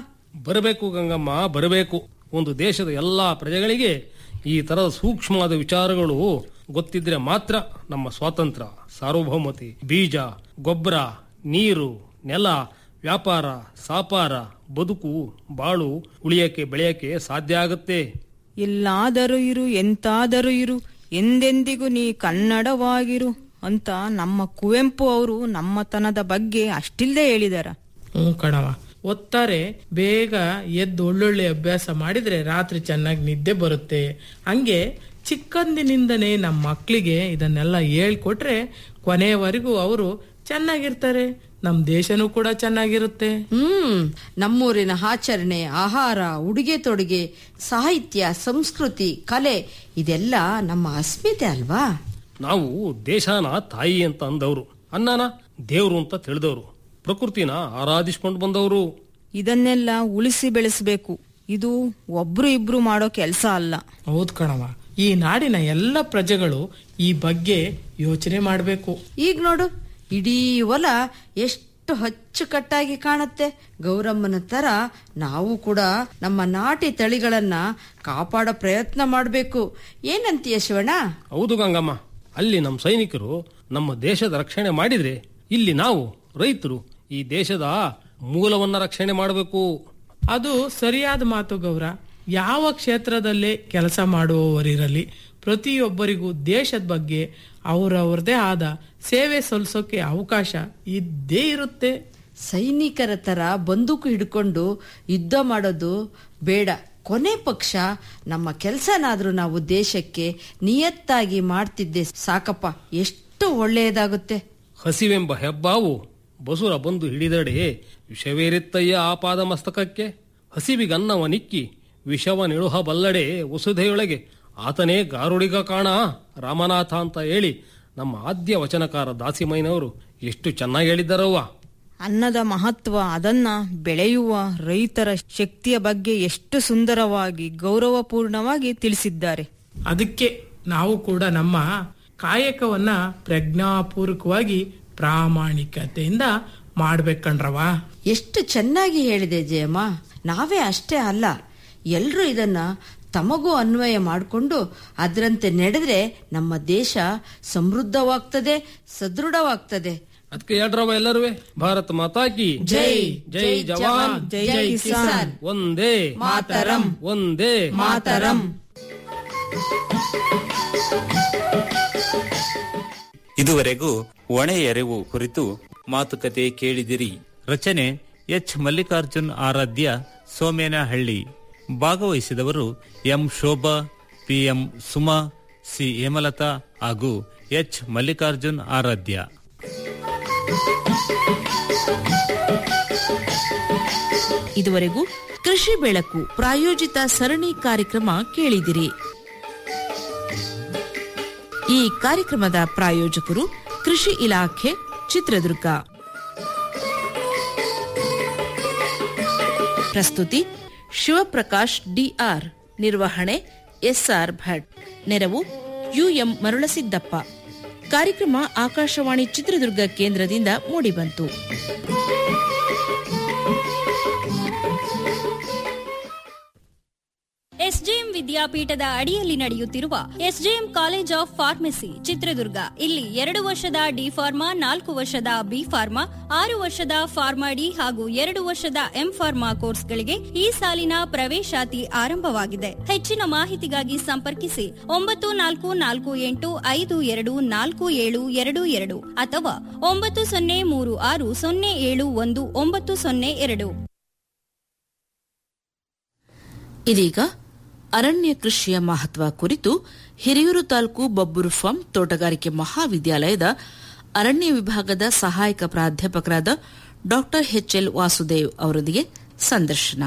Speaker 5: ಬರಬೇಕು ಗಂಗಮ್ಮ ಬರಬೇಕು ಒಂದು ದೇಶದ ಎಲ್ಲಾ ಪ್ರಜೆಗಳಿಗೆ ಈ ತರದ ಸೂಕ್ಷ್ಮವಾದ ವಿಚಾರಗಳು ಗೊತ್ತಿದ್ರೆ ಮಾತ್ರ ನಮ್ಮ ಸ್ವಾತಂತ್ರ್ಯ ಸಾರ್ವಭೌಮತೆ ಬೀಜ ಗೊಬ್ಬರ ನೀರು ನೆಲ ವ್ಯಾಪಾರ ಸಾಪಾರ ಬದುಕು ಬಾಳು ಉಳಿಯಕ್ಕೆ ಬೆಳೆಯಕ್ಕೆ ಸಾಧ್ಯ ಆಗುತ್ತೆ
Speaker 6: ಎಲ್ಲಾದರೂ ಇರು ಎಂತಾದರೂ ಇರು ಎಂದೆಂದಿಗೂ ನೀ ಕನ್ನಡವಾಗಿರು ಅಂತ ನಮ್ಮ ಕುವೆಂಪು ಅವರು ನಮ್ಮತನದ ಬಗ್ಗೆ ಅಷ್ಟಿಲ್ದೇ ಹೇಳಿದಾರ
Speaker 7: ಹ್ಞೂ ಕಣವ ಒತ್ತಾರೆ ಬೇಗ ಎದ್ದು ಒಳ್ಳೊಳ್ಳೆ ಅಭ್ಯಾಸ ಮಾಡಿದ್ರೆ ರಾತ್ರಿ ಚೆನ್ನಾಗಿ ನಿದ್ದೆ ಬರುತ್ತೆ ಹಂಗೆ ಚಿಕ್ಕಂದಿನಿಂದನೇ ನಮ್ಮ ಮಕ್ಕಳಿಗೆ ಇದನ್ನೆಲ್ಲ ಹೇಳ್ಕೊಟ್ರೆ ಕೊನೆಯವರೆಗೂ ಅವರು ಚೆನ್ನಾಗಿರ್ತಾರೆ ನಮ್ಮ ದೇಶನೂ ಕೂಡ ಚೆನ್ನಾಗಿರುತ್ತೆ
Speaker 8: ಹ್ಮ್ ನಮ್ಮೂರಿನ ಆಚರಣೆ ಆಹಾರ ಉಡುಗೆ ತೊಡುಗೆ ಸಾಹಿತ್ಯ ಸಂಸ್ಕೃತಿ ಕಲೆ ಇದೆಲ್ಲ ನಮ್ಮ ಅಸ್ಮಿತೆ ಅಲ್ವಾ
Speaker 5: ನಾವು ದೇಶನ ತಾಯಿ ಅಂತ ಅಂದವರು ಅನ್ನನ ದೇವ್ರು ಅಂತ ತಿಳಿದವರು ಪ್ರಕೃತಿನ ಆರಾಧಿಸ್ಕೊಂಡು ಬಂದವರು
Speaker 6: ಇದನ್ನೆಲ್ಲ ಉಳಿಸಿ ಬೆಳೆಸಬೇಕು ಇದು ಒಬ್ರು ಇಬ್ರು ಮಾಡೋ ಕೆಲಸ ಅಲ್ಲ
Speaker 7: ಹೌದು ಕಣವ ಈ ನಾಡಿನ ಎಲ್ಲ ಪ್ರಜೆಗಳು ಈ ಬಗ್ಗೆ ಯೋಚನೆ ಮಾಡಬೇಕು
Speaker 8: ಈಗ ನೋಡು ಇಡೀ ಹೊಲ ಎಷ್ಟು ಅಚ್ಚುಕಟ್ಟಾಗಿ ಕಾಣುತ್ತೆ ಗೌರಮ್ಮನ ತರ ನಾವು ಕೂಡ ನಮ್ಮ ನಾಟಿ ತಳಿಗಳನ್ನ ಕಾಪಾಡೋ ಪ್ರಯತ್ನ ಮಾಡಬೇಕು ಏನಂತೀಯ ಶಿವಣ್ಣ
Speaker 5: ಹೌದು ಗಂಗಮ್ಮ ಅಲ್ಲಿ ನಮ್ಮ ಸೈನಿಕರು ನಮ್ಮ ದೇಶದ ರಕ್ಷಣೆ ಮಾಡಿದ್ರೆ ಇಲ್ಲಿ ನಾವು ರೈತರು ಈ ದೇಶದ ಮೂಲವನ್ನ ರಕ್ಷಣೆ ಮಾಡಬೇಕು
Speaker 7: ಅದು ಸರಿಯಾದ ಮಾತು ಗೌರ ಯಾವ ಕ್ಷೇತ್ರದಲ್ಲೇ ಕೆಲಸ ಮಾಡುವವರಿರಲಿ ಪ್ರತಿಯೊಬ್ಬರಿಗೂ ದೇಶದ ಬಗ್ಗೆ ಅವರವ್ರದೇ ಆದ ಸೇವೆ ಸಲ್ಲಿಸೋಕೆ ಅವಕಾಶ ಇದ್ದೇ ಇರುತ್ತೆ
Speaker 8: ಸೈನಿಕರ ತರ ಬಂದೂಕು ಹಿಡ್ಕೊಂಡು ಯುದ್ಧ ಮಾಡೋದು ಬೇಡ ಕೊನೆ ಪಕ್ಷ ನಮ್ಮ ಕೆಲಸನಾದ್ರೂ ನಾವು ದೇಶಕ್ಕೆ ನಿಯತ್ತಾಗಿ ಮಾಡ್ತಿದ್ದೆ ಸಾಕಪ್ಪ ಎಷ್ಟು ಒಳ್ಳೆಯದಾಗುತ್ತೆ
Speaker 5: ಹಸಿವೆಂಬ ಹೆಬ್ಬಾವು ಬಸುರ ಬಂದು ಹಿಡಿದಡೆ ವಿಷವೇರಿತ್ತಯ್ಯ ಆಪಾದ ಮಸ್ತಕಕ್ಕೆ ಹಸಿವಿಗನ್ನವ ನಿಕ್ಕಿ ವಿಷವ ನಿಳುಹ ಬಲ್ಲಡೆ ವಸುಧೆಯೊಳಗೆ ಆತನೇ ಗಾರುಡಿಗ ಕಾಣ ರಾಮನಾಥ ಅಂತ ಹೇಳಿ ನಮ್ಮ ಆದ್ಯ ವಚನಕಾರ ದಾಸಿಮೈನವರು ಎಷ್ಟು ಚೆನ್ನಾಗಿ ಹೇಳಿದ್ದಾರವ್ವ
Speaker 6: ಅನ್ನದ ಮಹತ್ವ ಅದನ್ನ ಬೆಳೆಯುವ ರೈತರ ಶಕ್ತಿಯ ಬಗ್ಗೆ ಎಷ್ಟು ಸುಂದರವಾಗಿ ಗೌರವಪೂರ್ಣವಾಗಿ ತಿಳಿಸಿದ್ದಾರೆ
Speaker 7: ಅದಕ್ಕೆ ನಾವು ಕೂಡ ನಮ್ಮ ಕಾಯಕವನ್ನ ಪ್ರಜ್ಞಾಪೂರ್ವಕವಾಗಿ ಪ್ರಾಮಾಣಿಕತೆಯಿಂದ ಮಾಡ್ಬೇಕಣ್ರವ
Speaker 8: ಎಷ್ಟು ಚೆನ್ನಾಗಿ ಹೇಳಿದೆ ಜಯಮ್ಮ ನಾವೇ ಅಷ್ಟೇ ಅಲ್ಲ ಎಲ್ರೂ ಇದನ್ನ ತಮಗೂ ಅನ್ವಯ ಮಾಡಿಕೊಂಡು ಅದರಂತೆ ನಡೆದ್ರೆ ನಮ್ಮ ದೇಶ ಸಮೃದ್ಧವಾಗ್ತದೆ ಸದೃಢವಾಗ್ತದೆ
Speaker 5: ಅದಕ್ಕೆ ಹೇಳ್ರವ ಎಲ್ಲರೂ ಭಾರತ್ ಮಾತಾ ಕಿ
Speaker 8: ಜೈ
Speaker 5: ಜೈ ಜವಾನ್
Speaker 6: ಜೈ ಕಿಸಾನ್
Speaker 5: ಒಂದೇ
Speaker 8: ಮಾತರಂ
Speaker 5: ಒಂದೇ
Speaker 6: ಮಾತರಂ
Speaker 4: ಇದುವರೆಗೂ ಒಣೆ ಎರೆವು ಕುರಿತು ಮಾತುಕತೆ ಕೇಳಿದಿರಿ ರಚನೆ ಎಚ್ ಮಲ್ಲಿಕಾರ್ಜುನ್ ಆರಾಧ್ಯ ಸೋಮೇನಹಳ್ಳಿ ಭಾಗವಹಿಸಿದವರು M Shobha PM Suma C Hemalatha ಹಾಗೂ ಎಚ್ ಮಲ್ಲಿಕಾರ್ಜುನ್ ಆರಾಧ್ಯ
Speaker 3: ಇದುವರೆಗೂ ಕೃಷಿ ಬೆಳಕು ಪ್ರಾಯೋಜಿತ ಸರಣಿ ಕಾರ್ಯಕ್ರಮ ಕೇಳಿದಿರಿ ಈ ಕಾರ್ಯಕ್ರಮದ ಪ್ರಾಯೋಜಕರು ಕೃಷಿ ಇಲಾಖೆ ಚಿತ್ರದುರ್ಗ ಪ್ರಸ್ತುತಿ ಶಿವಪ್ರಕಾಶ್ ಡಿಆರ್ ನಿರ್ವಹಣೆ ಎಸ್ಆರ್ ಭಟ್ ನೆರವು ಯುಎಂ ಮರುಳಸಿದ್ದಪ್ಪ ಕಾರ್ಯಕ್ರಮ ಆಕಾಶವಾಣಿ ಚಿತ್ರದುರ್ಗ ಕೇಂದ್ರದಿಂದ ಮೂಡಿಬಂತು
Speaker 9: ಎಸ್ಜೆಎಂ ವಿದ್ಯಾಪೀಠದ ಅಡಿಯಲ್ಲಿ ನಡೆಯುತ್ತಿರುವ SJM college of pharmacy Chitradurga ಇಲ್ಲಿ ಎರಡು ವರ್ಷದ ಡಿ ಫಾರ್ಮಾ ನಾಲ್ಕು ವರ್ಷದ ಬಿ ಫಾರ್ಮಾ ಆರು ವರ್ಷದ ಫಾರ್ಮಾ ಡಿ ಹಾಗೂ ಎರಡು ವರ್ಷದ ಎಂ ಫಾರ್ಮಾ ಕೋರ್ಸ್ಗಳಿಗೆ ಈ ಸಾಲಿನ ಪ್ರವೇಶಾತಿ ಆರಂಭವಾಗಿದೆ ಹೆಚ್ಚಿನ ಮಾಹಿತಿಗಾಗಿ ಸಂಪರ್ಕಿಸಿ ಒಂಬತ್ತು ನಾಲ್ಕು ನಾಲ್ಕು ಎಂಟು ಐದು ಎರಡು ನಾಲ್ಕು ಏಳು ಎರಡು ಎರಡು ಅಥವಾ ಒಂಬತ್ತು ಸೊನ್ನೆ ಮೂರು ಆರು ಸೊನ್ನೆ ಏಳು ಒಂದು ಒಂಬತ್ತು ಸೊನ್ನೆ ಎರಡು
Speaker 3: ಇದೀಗ ಅರಣ್ಯ ಕೃಷಿಯ ಮಹತ್ವ ಕುರಿತು ಹಿರಿಯೂರು ತಾಲೂಕು ಬಬ್ಬೂರು ಫಾರ್ಮ್ ತೋಟಗಾರಿಕೆ ಮಹಾವಿದ್ಯಾಲಯದ ಅರಣ್ಯ ವಿಭಾಗದ ಸಹಾಯಕ ಪ್ರಾಧ್ಯಾಪಕರಾದ ಡಾಕ್ಟರ್ ಎಚ್ಎಲ್ ವಾಸುದೇವ್ ಅವರೊಂದಿಗೆ ಸಂದರ್ಶನ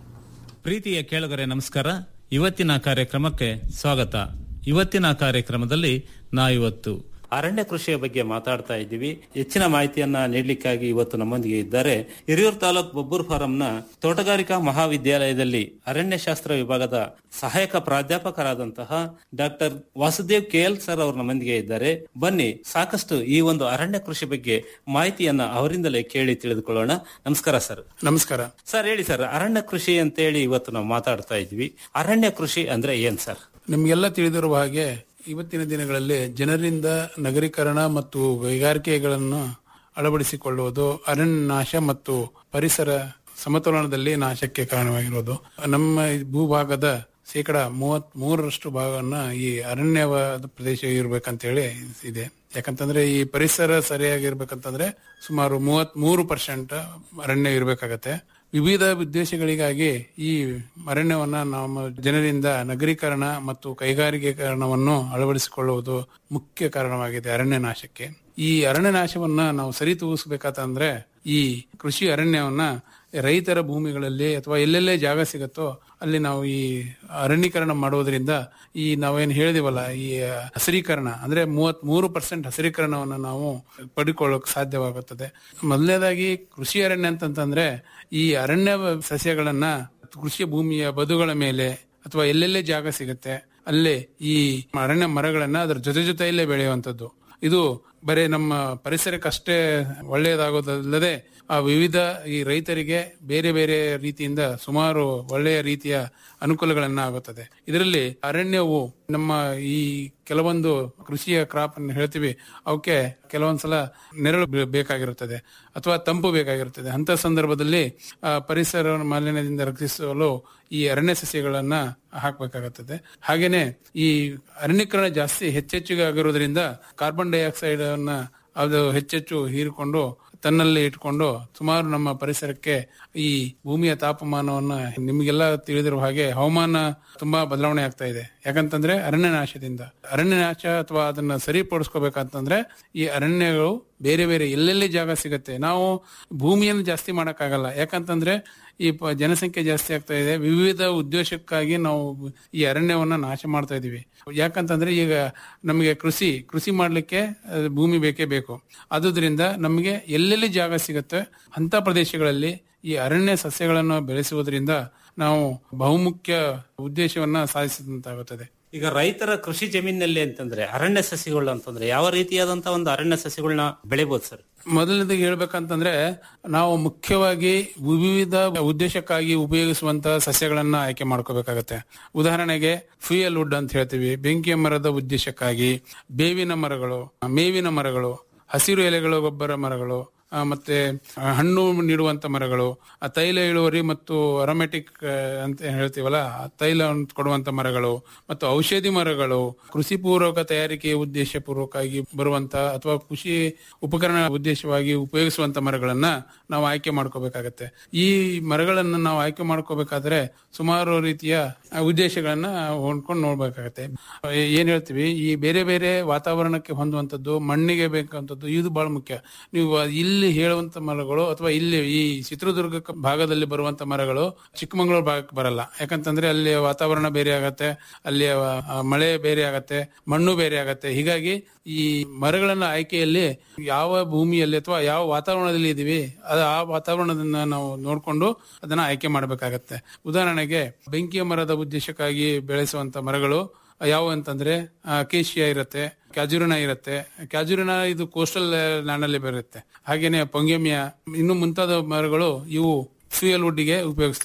Speaker 4: ಪ್ರೀತಿಯ ಕೇಳುಗರೆ ನಮಸ್ಕಾರ ಇವತ್ತಿನ ಕಾರ್ಯಕ್ರಮಕ್ಕೆ ಸ್ವಾಗತ ಇವತ್ತಿನ ಕಾರ್ಯಕ್ರಮದಲ್ಲಿ ನಾವಿವತ್ತು ಅರಣ್ಯ ಕೃಷಿಯ ಬಗ್ಗೆ ಮಾತಾಡ್ತಾ ಇದ್ದೀವಿ ಹೆಚ್ಚಿನ ಮಾಹಿತಿಯನ್ನ ನೀಡಲಿಕ್ಕಾಗಿ ಇವತ್ತು ನಮ್ಮೊಂದಿಗೆ ಇದ್ದಾರೆ ಹಿರಿಯೂರು ತಾಲೂಕು ಬೊಬ್ಬೂರು ಫಾರಂನ ತೋಟಗಾರಿಕಾ ಮಹಾವಿದ್ಯಾಲಯದಲ್ಲಿ ಅರಣ್ಯಶಾಸ್ತ್ರ ವಿಭಾಗದ ಸಹಾಯಕ ಪ್ರಾಧ್ಯಾಪಕರಾದಂತಹ ಡಾಕ್ಟರ್ ವಾಸುದೇವ್ ಕೆಎಲ್ ಸರ್ ಅವರು ನಮ್ಮೊಂದಿಗೆ ಇದ್ದಾರೆ ಬನ್ನಿ ಸಾಕಷ್ಟು ಈ ಒಂದು ಅರಣ್ಯ ಕೃಷಿ ಬಗ್ಗೆ ಮಾಹಿತಿಯನ್ನ ಅವರಿಂದಲೇ ಕೇಳಿ ತಿಳಿದುಕೊಳ್ಳೋಣ ನಮಸ್ಕಾರ ಸರ್
Speaker 10: ನಮಸ್ಕಾರ
Speaker 4: ಸರ್ ಹೇಳಿ ಸರ್ ಅರಣ್ಯ ಕೃಷಿ ಅಂತೇಳಿ ಇವತ್ತು ನಾವು ಮಾತಾಡ್ತಾ ಇದ್ವಿ ಅರಣ್ಯ ಕೃಷಿ ಅಂದ್ರೆ ಏನ್ ಸರ್
Speaker 10: ನಿಮಗೆಲ್ಲ ತಿಳಿದಿರುವ ಹಾಗೆ ಇವತ್ತಿನ ದಿನಗಳಲ್ಲಿ ಜನರಿಂದ ನಗರೀಕರಣ ಮತ್ತು ಕೈಗಾರಿಕೆಗಳನ್ನು ಅಳವಡಿಸಿಕೊಳ್ಳುವುದು ಅರಣ್ಯ ನಾಶ ಮತ್ತು ಪರಿಸರ ಸಮತೋಲನದಲ್ಲಿ ನಾಶಕ್ಕೆ ಕಾರಣವಾಗಿರುವುದು ನಮ್ಮ ಈ ಭೂಭಾಗದ ಶೇಕಡ ಮೂವತ್ ಮೂರರಷ್ಟು ಭಾಗವನ್ನ ಈ ಅರಣ್ಯವಾದ ಪ್ರದೇಶ ಇರ್ಬೇಕಂತೇಳಿ ಇದೆ ಯಾಕಂತಂದ್ರೆ ಈ ಪರಿಸರ ಸರಿಯಾಗಿರ್ಬೇಕಂತಂದ್ರೆ ಸುಮಾರು ಮೂವತ್ ಮೂರು ಪರ್ಸೆಂಟ್ ಅರಣ್ಯ ಇರಬೇಕಾಗತ್ತೆ ವಿವಿಧ ಉದ್ದೇಶಗಳಿಗಾಗಿ ಈ ಅರಣ್ಯವನ್ನ ನಮ್ಮ ಜನರಿಂದ ನಗರೀಕರಣ ಮತ್ತು ಕೈಗಾರಿಕೀಕರಣವನ್ನು ಅಳವಡಿಸಿಕೊಳ್ಳುವುದು ಮುಖ್ಯ ಕಾರಣವಾಗಿದೆ ಅರಣ್ಯ ನಾಶಕ್ಕೆ ಈ ಅರಣ್ಯ ನಾಶವನ್ನ ನಾವು ಸರಿತೂಗಿಸಬೇಕಂತಂದ್ರೆ ಈ ಕೃಷಿ ಅರಣ್ಯವನ್ನ ರೈತರ ಭೂಮಿಗಳಲ್ಲಿ ಅಥವಾ ಎಲ್ಲೆಲ್ಲೇ ಜಾಗ ಸಿಗುತ್ತೋ ಅಲ್ಲಿ ನಾವು ಈ ಅರಣ್ಯೀಕರಣ ಮಾಡುವುದರಿಂದ ಈ ನಾವೇನು ಹೇಳಿದಿವಲ್ಲ ಈ ಹಸಿರೀಕರಣ ಅಂದ್ರೆ ಮೂವತ್ ಮೂರು ಪರ್ಸೆಂಟ್ ಹಸಿರೀಕರಣವನ್ನು ನಾವು ಪಡ್ಕೊಳ್ಳೋಕೆ ಸಾಧ್ಯವಾಗುತ್ತದೆ ಮೊದಲನೇದಾಗಿ ಕೃಷಿ ಅರಣ್ಯ ಅಂತಂತಂದ್ರೆ ಈ ಅರಣ್ಯ ಸಸ್ಯಗಳನ್ನ ಕೃಷಿ ಭೂಮಿಯ ಬದುಗಳ ಮೇಲೆ ಅಥವಾ ಎಲ್ಲೆಲ್ಲೇ ಜಾಗ ಸಿಗುತ್ತೆ ಅಲ್ಲೇ ಈ ಅರಣ್ಯ ಮರಗಳನ್ನ ಅದರ ಜೊತೆ ಜೊತೆಯಲ್ಲೇ ಬೆಳೆಯುವಂತದ್ದು ಇದು ಬರೀ ನಮ್ಮ ಪರಿಸರಕ್ಕಷ್ಟೇ ಒಳ್ಳೆಯದಾಗೋದಲ್ಲದೆ ಆ ವಿವಿಧ ಈ ರೈತರಿಗೆ ಬೇರೆ ಬೇರೆ ರೀತಿಯಿಂದ ಸುಮಾರು ಒಳ್ಳೆಯ ರೀತಿಯ ಅನುಕೂಲಗಳನ್ನ ಆಗುತ್ತದೆ ಇದರಲ್ಲಿ ಅರಣ್ಯವು ನಮ್ಮ ಈ ಕೆಲವೊಂದು ಕೃಷಿಯ ಕ್ರಾಪ್ ಅನ್ನು ಹೇಳ್ತೀವಿ ಅವಕ್ಕೆ ಕೆಲವೊಂದ್ಸಲ ನೆರಳು ಬೇ- ಬೇಕಾಗಿರುತ್ತದೆ ಅಥವಾ ತಂಪು ಬೇಕಾಗಿರುತ್ತದೆ ಅಂತ ಸಂದರ್ಭದಲ್ಲಿ ಆ ಪರಿಸರ ಮಾಲಿನ್ಯದಿಂದ ರಕ್ಷಿಸಲು ಈ ಅರಣ್ಯ ಸಸ್ಯಗಳನ್ನ ಹಾಕಬೇಕಾಗುತ್ತದೆ ಹಾಗೇನೆ ಈ ಅರಣ್ಯೀಕರಣ ಜಾಸ್ತಿ ಹೆಚ್ಚೆಚ್ಚಿಗೆ ಆಗಿರುವುದರಿಂದ ಕಾರ್ಬನ್ ಡೈಆಕ್ಸೈಡ್ ಅನ್ನ ಅದು ಹೆಚ್ಚೆಚ್ಚು ಹೀರಿಕೊಂಡು ತನ್ನಲ್ಲಿ ಇಟ್ಕೊಂಡು ಸುಮಾರು ನಮ್ಮ ಪರಿಸರಕ್ಕೆ ಈ ಭೂಮಿಯ ತಾಪಮಾನವನ್ನ ನಿಮಗೆಲ್ಲ ತಿಳಿದಿರುವ ಹಾಗೆ ಹವಾಮಾನ ತುಂಬಾ ಬದಲಾವಣೆ ಆಗ್ತಾ ಇದೆ ಯಾಕಂತಂದ್ರೆ ಅರಣ್ಯ ನಾಶದಿಂದ ಅರಣ್ಯ ನಾಶ ಅಥವಾ ಅದನ್ನ ಸರಿಪಡಿಸ್ಕೋಬೇಕಂತಂದ್ರೆ ಈ ಅರಣ್ಯಗಳು ಬೇರೆ ಬೇರೆ ಎಲ್ಲೆಲ್ಲಿ ಜಾಗ ಸಿಗುತ್ತೆ ನಾವು ಭೂಮಿಯನ್ನು ಜಾಸ್ತಿ ಮಾಡಕ್ಕಾಗಲ್ಲ ಯಾಕಂತಂದ್ರೆ ಈ ಪ- ಜನಸಂಖ್ಯೆ ಜಾಸ್ತಿ ಆಗ್ತಾ ಇದೆ ವಿವಿಧ ಉದ್ದೇಶಕ್ಕಾಗಿ ನಾವು ಈ ಅರಣ್ಯವನ್ನ ನಾಶ ಮಾಡ್ತಾ ಇದೀವಿ ಯಾಕಂತಂದ್ರೆ ಈಗ ನಮಗೆ ಕೃಷಿ ಕೃಷಿ ಮಾಡ್ಲಿಕ್ಕೆ ಅಹ್, ಭೂಮಿ ಬೇಕೇ ಬೇಕು ಆದುದರಿಂದ ನಮಗೆ ಎಲ್ಲೆಲ್ಲಿ ಜಾಗ ಸಿಗುತ್ತೆ ಅಂತ ಪ್ರದೇಶಗಳಲ್ಲಿ ಈ ಅರಣ್ಯ ಸಸ್ಯಗಳನ್ನು ಬೆಳೆಸುವುದರಿಂದ ನಾವು ಬಹುಮುಖ್ಯ ಉದ್ದೇಶವನ್ನ ಸಾಧಿಸಿದಂತಾಗುತ್ತದೆ
Speaker 4: ಈಗ ರೈತರ ಕೃಷಿ ಜಮೀನಿನಲ್ಲಿ ಅಂತಂದ್ರೆ ಅರಣ್ಯ ಸಸಿಗಳು ಅಂತಂದ್ರೆ ಯಾವ ರೀತಿಯಾದಂತಹ ಒಂದು ಅರಣ್ಯ ಸಸಿಗಳನ್ನ ಬೆಳಿಬಹುದು ಸರ್
Speaker 10: ಮೊದಲನೇದಾಗಿ ಹೇಳ್ಬೇಕಂತಂದ್ರೆ ನಾವು ಮುಖ್ಯವಾಗಿ ವಿವಿಧ ಉದ್ದೇಶಕ್ಕಾಗಿ ಉಪಯೋಗಿಸುವಂತಹ ಸಸ್ಯಗಳನ್ನ ಆಯ್ಕೆ ಮಾಡ್ಕೋಬೇಕಾಗತ್ತೆ ಉದಾಹರಣೆಗೆ ಫ್ಯೂಯಲ್ ವುಡ್ ಅಂತ ಹೇಳ್ತೀವಿ ಬೆಂಕಿಯ ಮರದ ಉದ್ದೇಶಕ್ಕಾಗಿ ಬೇವಿನ ಮರಗಳು ಮೇವಿನ ಮರಗಳು ಹಸಿರು ಎಲೆಗಳ ಗೊಬ್ಬರ ಮರಗಳು ಆ, ಮತ್ತೆ ಆ, ಹಣ್ಣು ನೀಡುವಂತ ಮರಗಳು ಆ ತೈಲ ಇಳುವರಿ ಮತ್ತು ಅರೋಮೆಟಿಕ್ ಅಂತ ಹೇಳ್ತೀವಲ್ಲ ಆ ತೈಲ ಕೊಡುವಂತ ಮರಗಳು ಮತ್ತು ಔಷಧಿ ಮರಗಳು ಕೃಷಿ ಪೂರ್ವಕ ತಯಾರಿಕೆ ಉದ್ದೇಶ ಪೂರ್ವಕವಾಗಿ ಬರುವಂತ ಅಥವಾ ಕೃಷಿ ಉಪಕರಣ ಉದ್ದೇಶವಾಗಿ ಉಪಯೋಗಿಸುವಂತ ಮರಗಳನ್ನ ನಾವು ಆಯ್ಕೆ ಮಾಡ್ಕೋಬೇಕಾಗತ್ತೆ ಈ ಮರಗಳನ್ನ ನಾವು ಆಯ್ಕೆ ಮಾಡ್ಕೋಬೇಕಾದ್ರೆ ಸುಮಾರು ರೀತಿಯ ಆ, ಉದ್ದೇಶಗಳನ್ನ ಹೊಂದ್ಕೊಂಡು ನೋಡ್ಬೇಕಾಗತ್ತೆ ಏನ್ ಹೇಳ್ತೀವಿ ಈ ಬೇರೆ ಬೇರೆ ವಾತಾವರಣಕ್ಕೆ ಹೊಂದುವಂತದ್ದು ಮಣ್ಣಿಗೆ ಬೇಕಂತದ್ದು ಇದು ಬಹಳ ಮುಖ್ಯ ನೀವು ಇಲ್ಲಿ ಹೇಳುವಂತ ಮರಗಳು ಅಥವಾ ಇಲ್ಲಿ ಈ ಚಿತ್ರದುರ್ಗ ಕ- ಭಾಗದಲ್ಲಿ ಬರುವಂತ ಮರಗಳು ಚಿಕ್ಕಮಗಳೂರು ಭಾಗಕ್ಕೆ ಬರಲ್ಲ ಯಾಕಂತಂದ್ರೆ ಅಲ್ಲಿ ವಾತಾವರಣ ಬೇರೆ ಆಗತ್ತೆ ಅಲ್ಲಿ ಆ, ಮಳೆ ಬೇರೆ ಆಗತ್ತೆ ಮಣ್ಣು ಬೇರೆ ಆಗತ್ತೆ ಹೀಗಾಗಿ ಈ ಮರಗಳನ್ನ ಆಯ್ಕೆಯಲ್ಲಿ ಯಾವ ಭೂಮಿಯಲ್ಲಿ ಅಥವಾ ಯಾವ ವಾತಾವರಣದಲ್ಲಿ ಇದೀವಿ ಅದು ಆ ವಾತಾವರಣದನ್ನ ನಾವು ನೋಡ್ಕೊಂಡು ಅದನ್ನ ಆಯ್ಕೆ ಮಾಡಬೇಕಾಗತ್ತೆ ಉದಾಹರಣೆಗೆ ಬೆಂಕಿಯ ಮರದ ಉದ್ದೇಶಕ್ಕಾಗಿ ಬೆಳೆಸುವಂತ ಮರಗಳು ಯಾವ ಅಂತಂದ್ರೆ ಕೇಶಿಯ ಇರುತ್ತೆ ಕ್ಯಾಜುರಿನ ಇರುತ್ತೆ ಕ್ಯಾಜುರಿನ ಇದು ಕೋಸ್ಟಲ್ ಲ್ಯಾಂಡ್ ಅಲ್ಲಿ ಬರುತ್ತೆ ಹಾಗೇನೆ ಪೊಂಗೆಮಿಯಾ ಇನ್ನು ಮುಂತಾದ ಮರಗಳು ಇವು ಫ್ಯೂಯಲ್ ವುಡ್ಗೆ ಉಪಯೋಗಿಸ್ತೀವಿ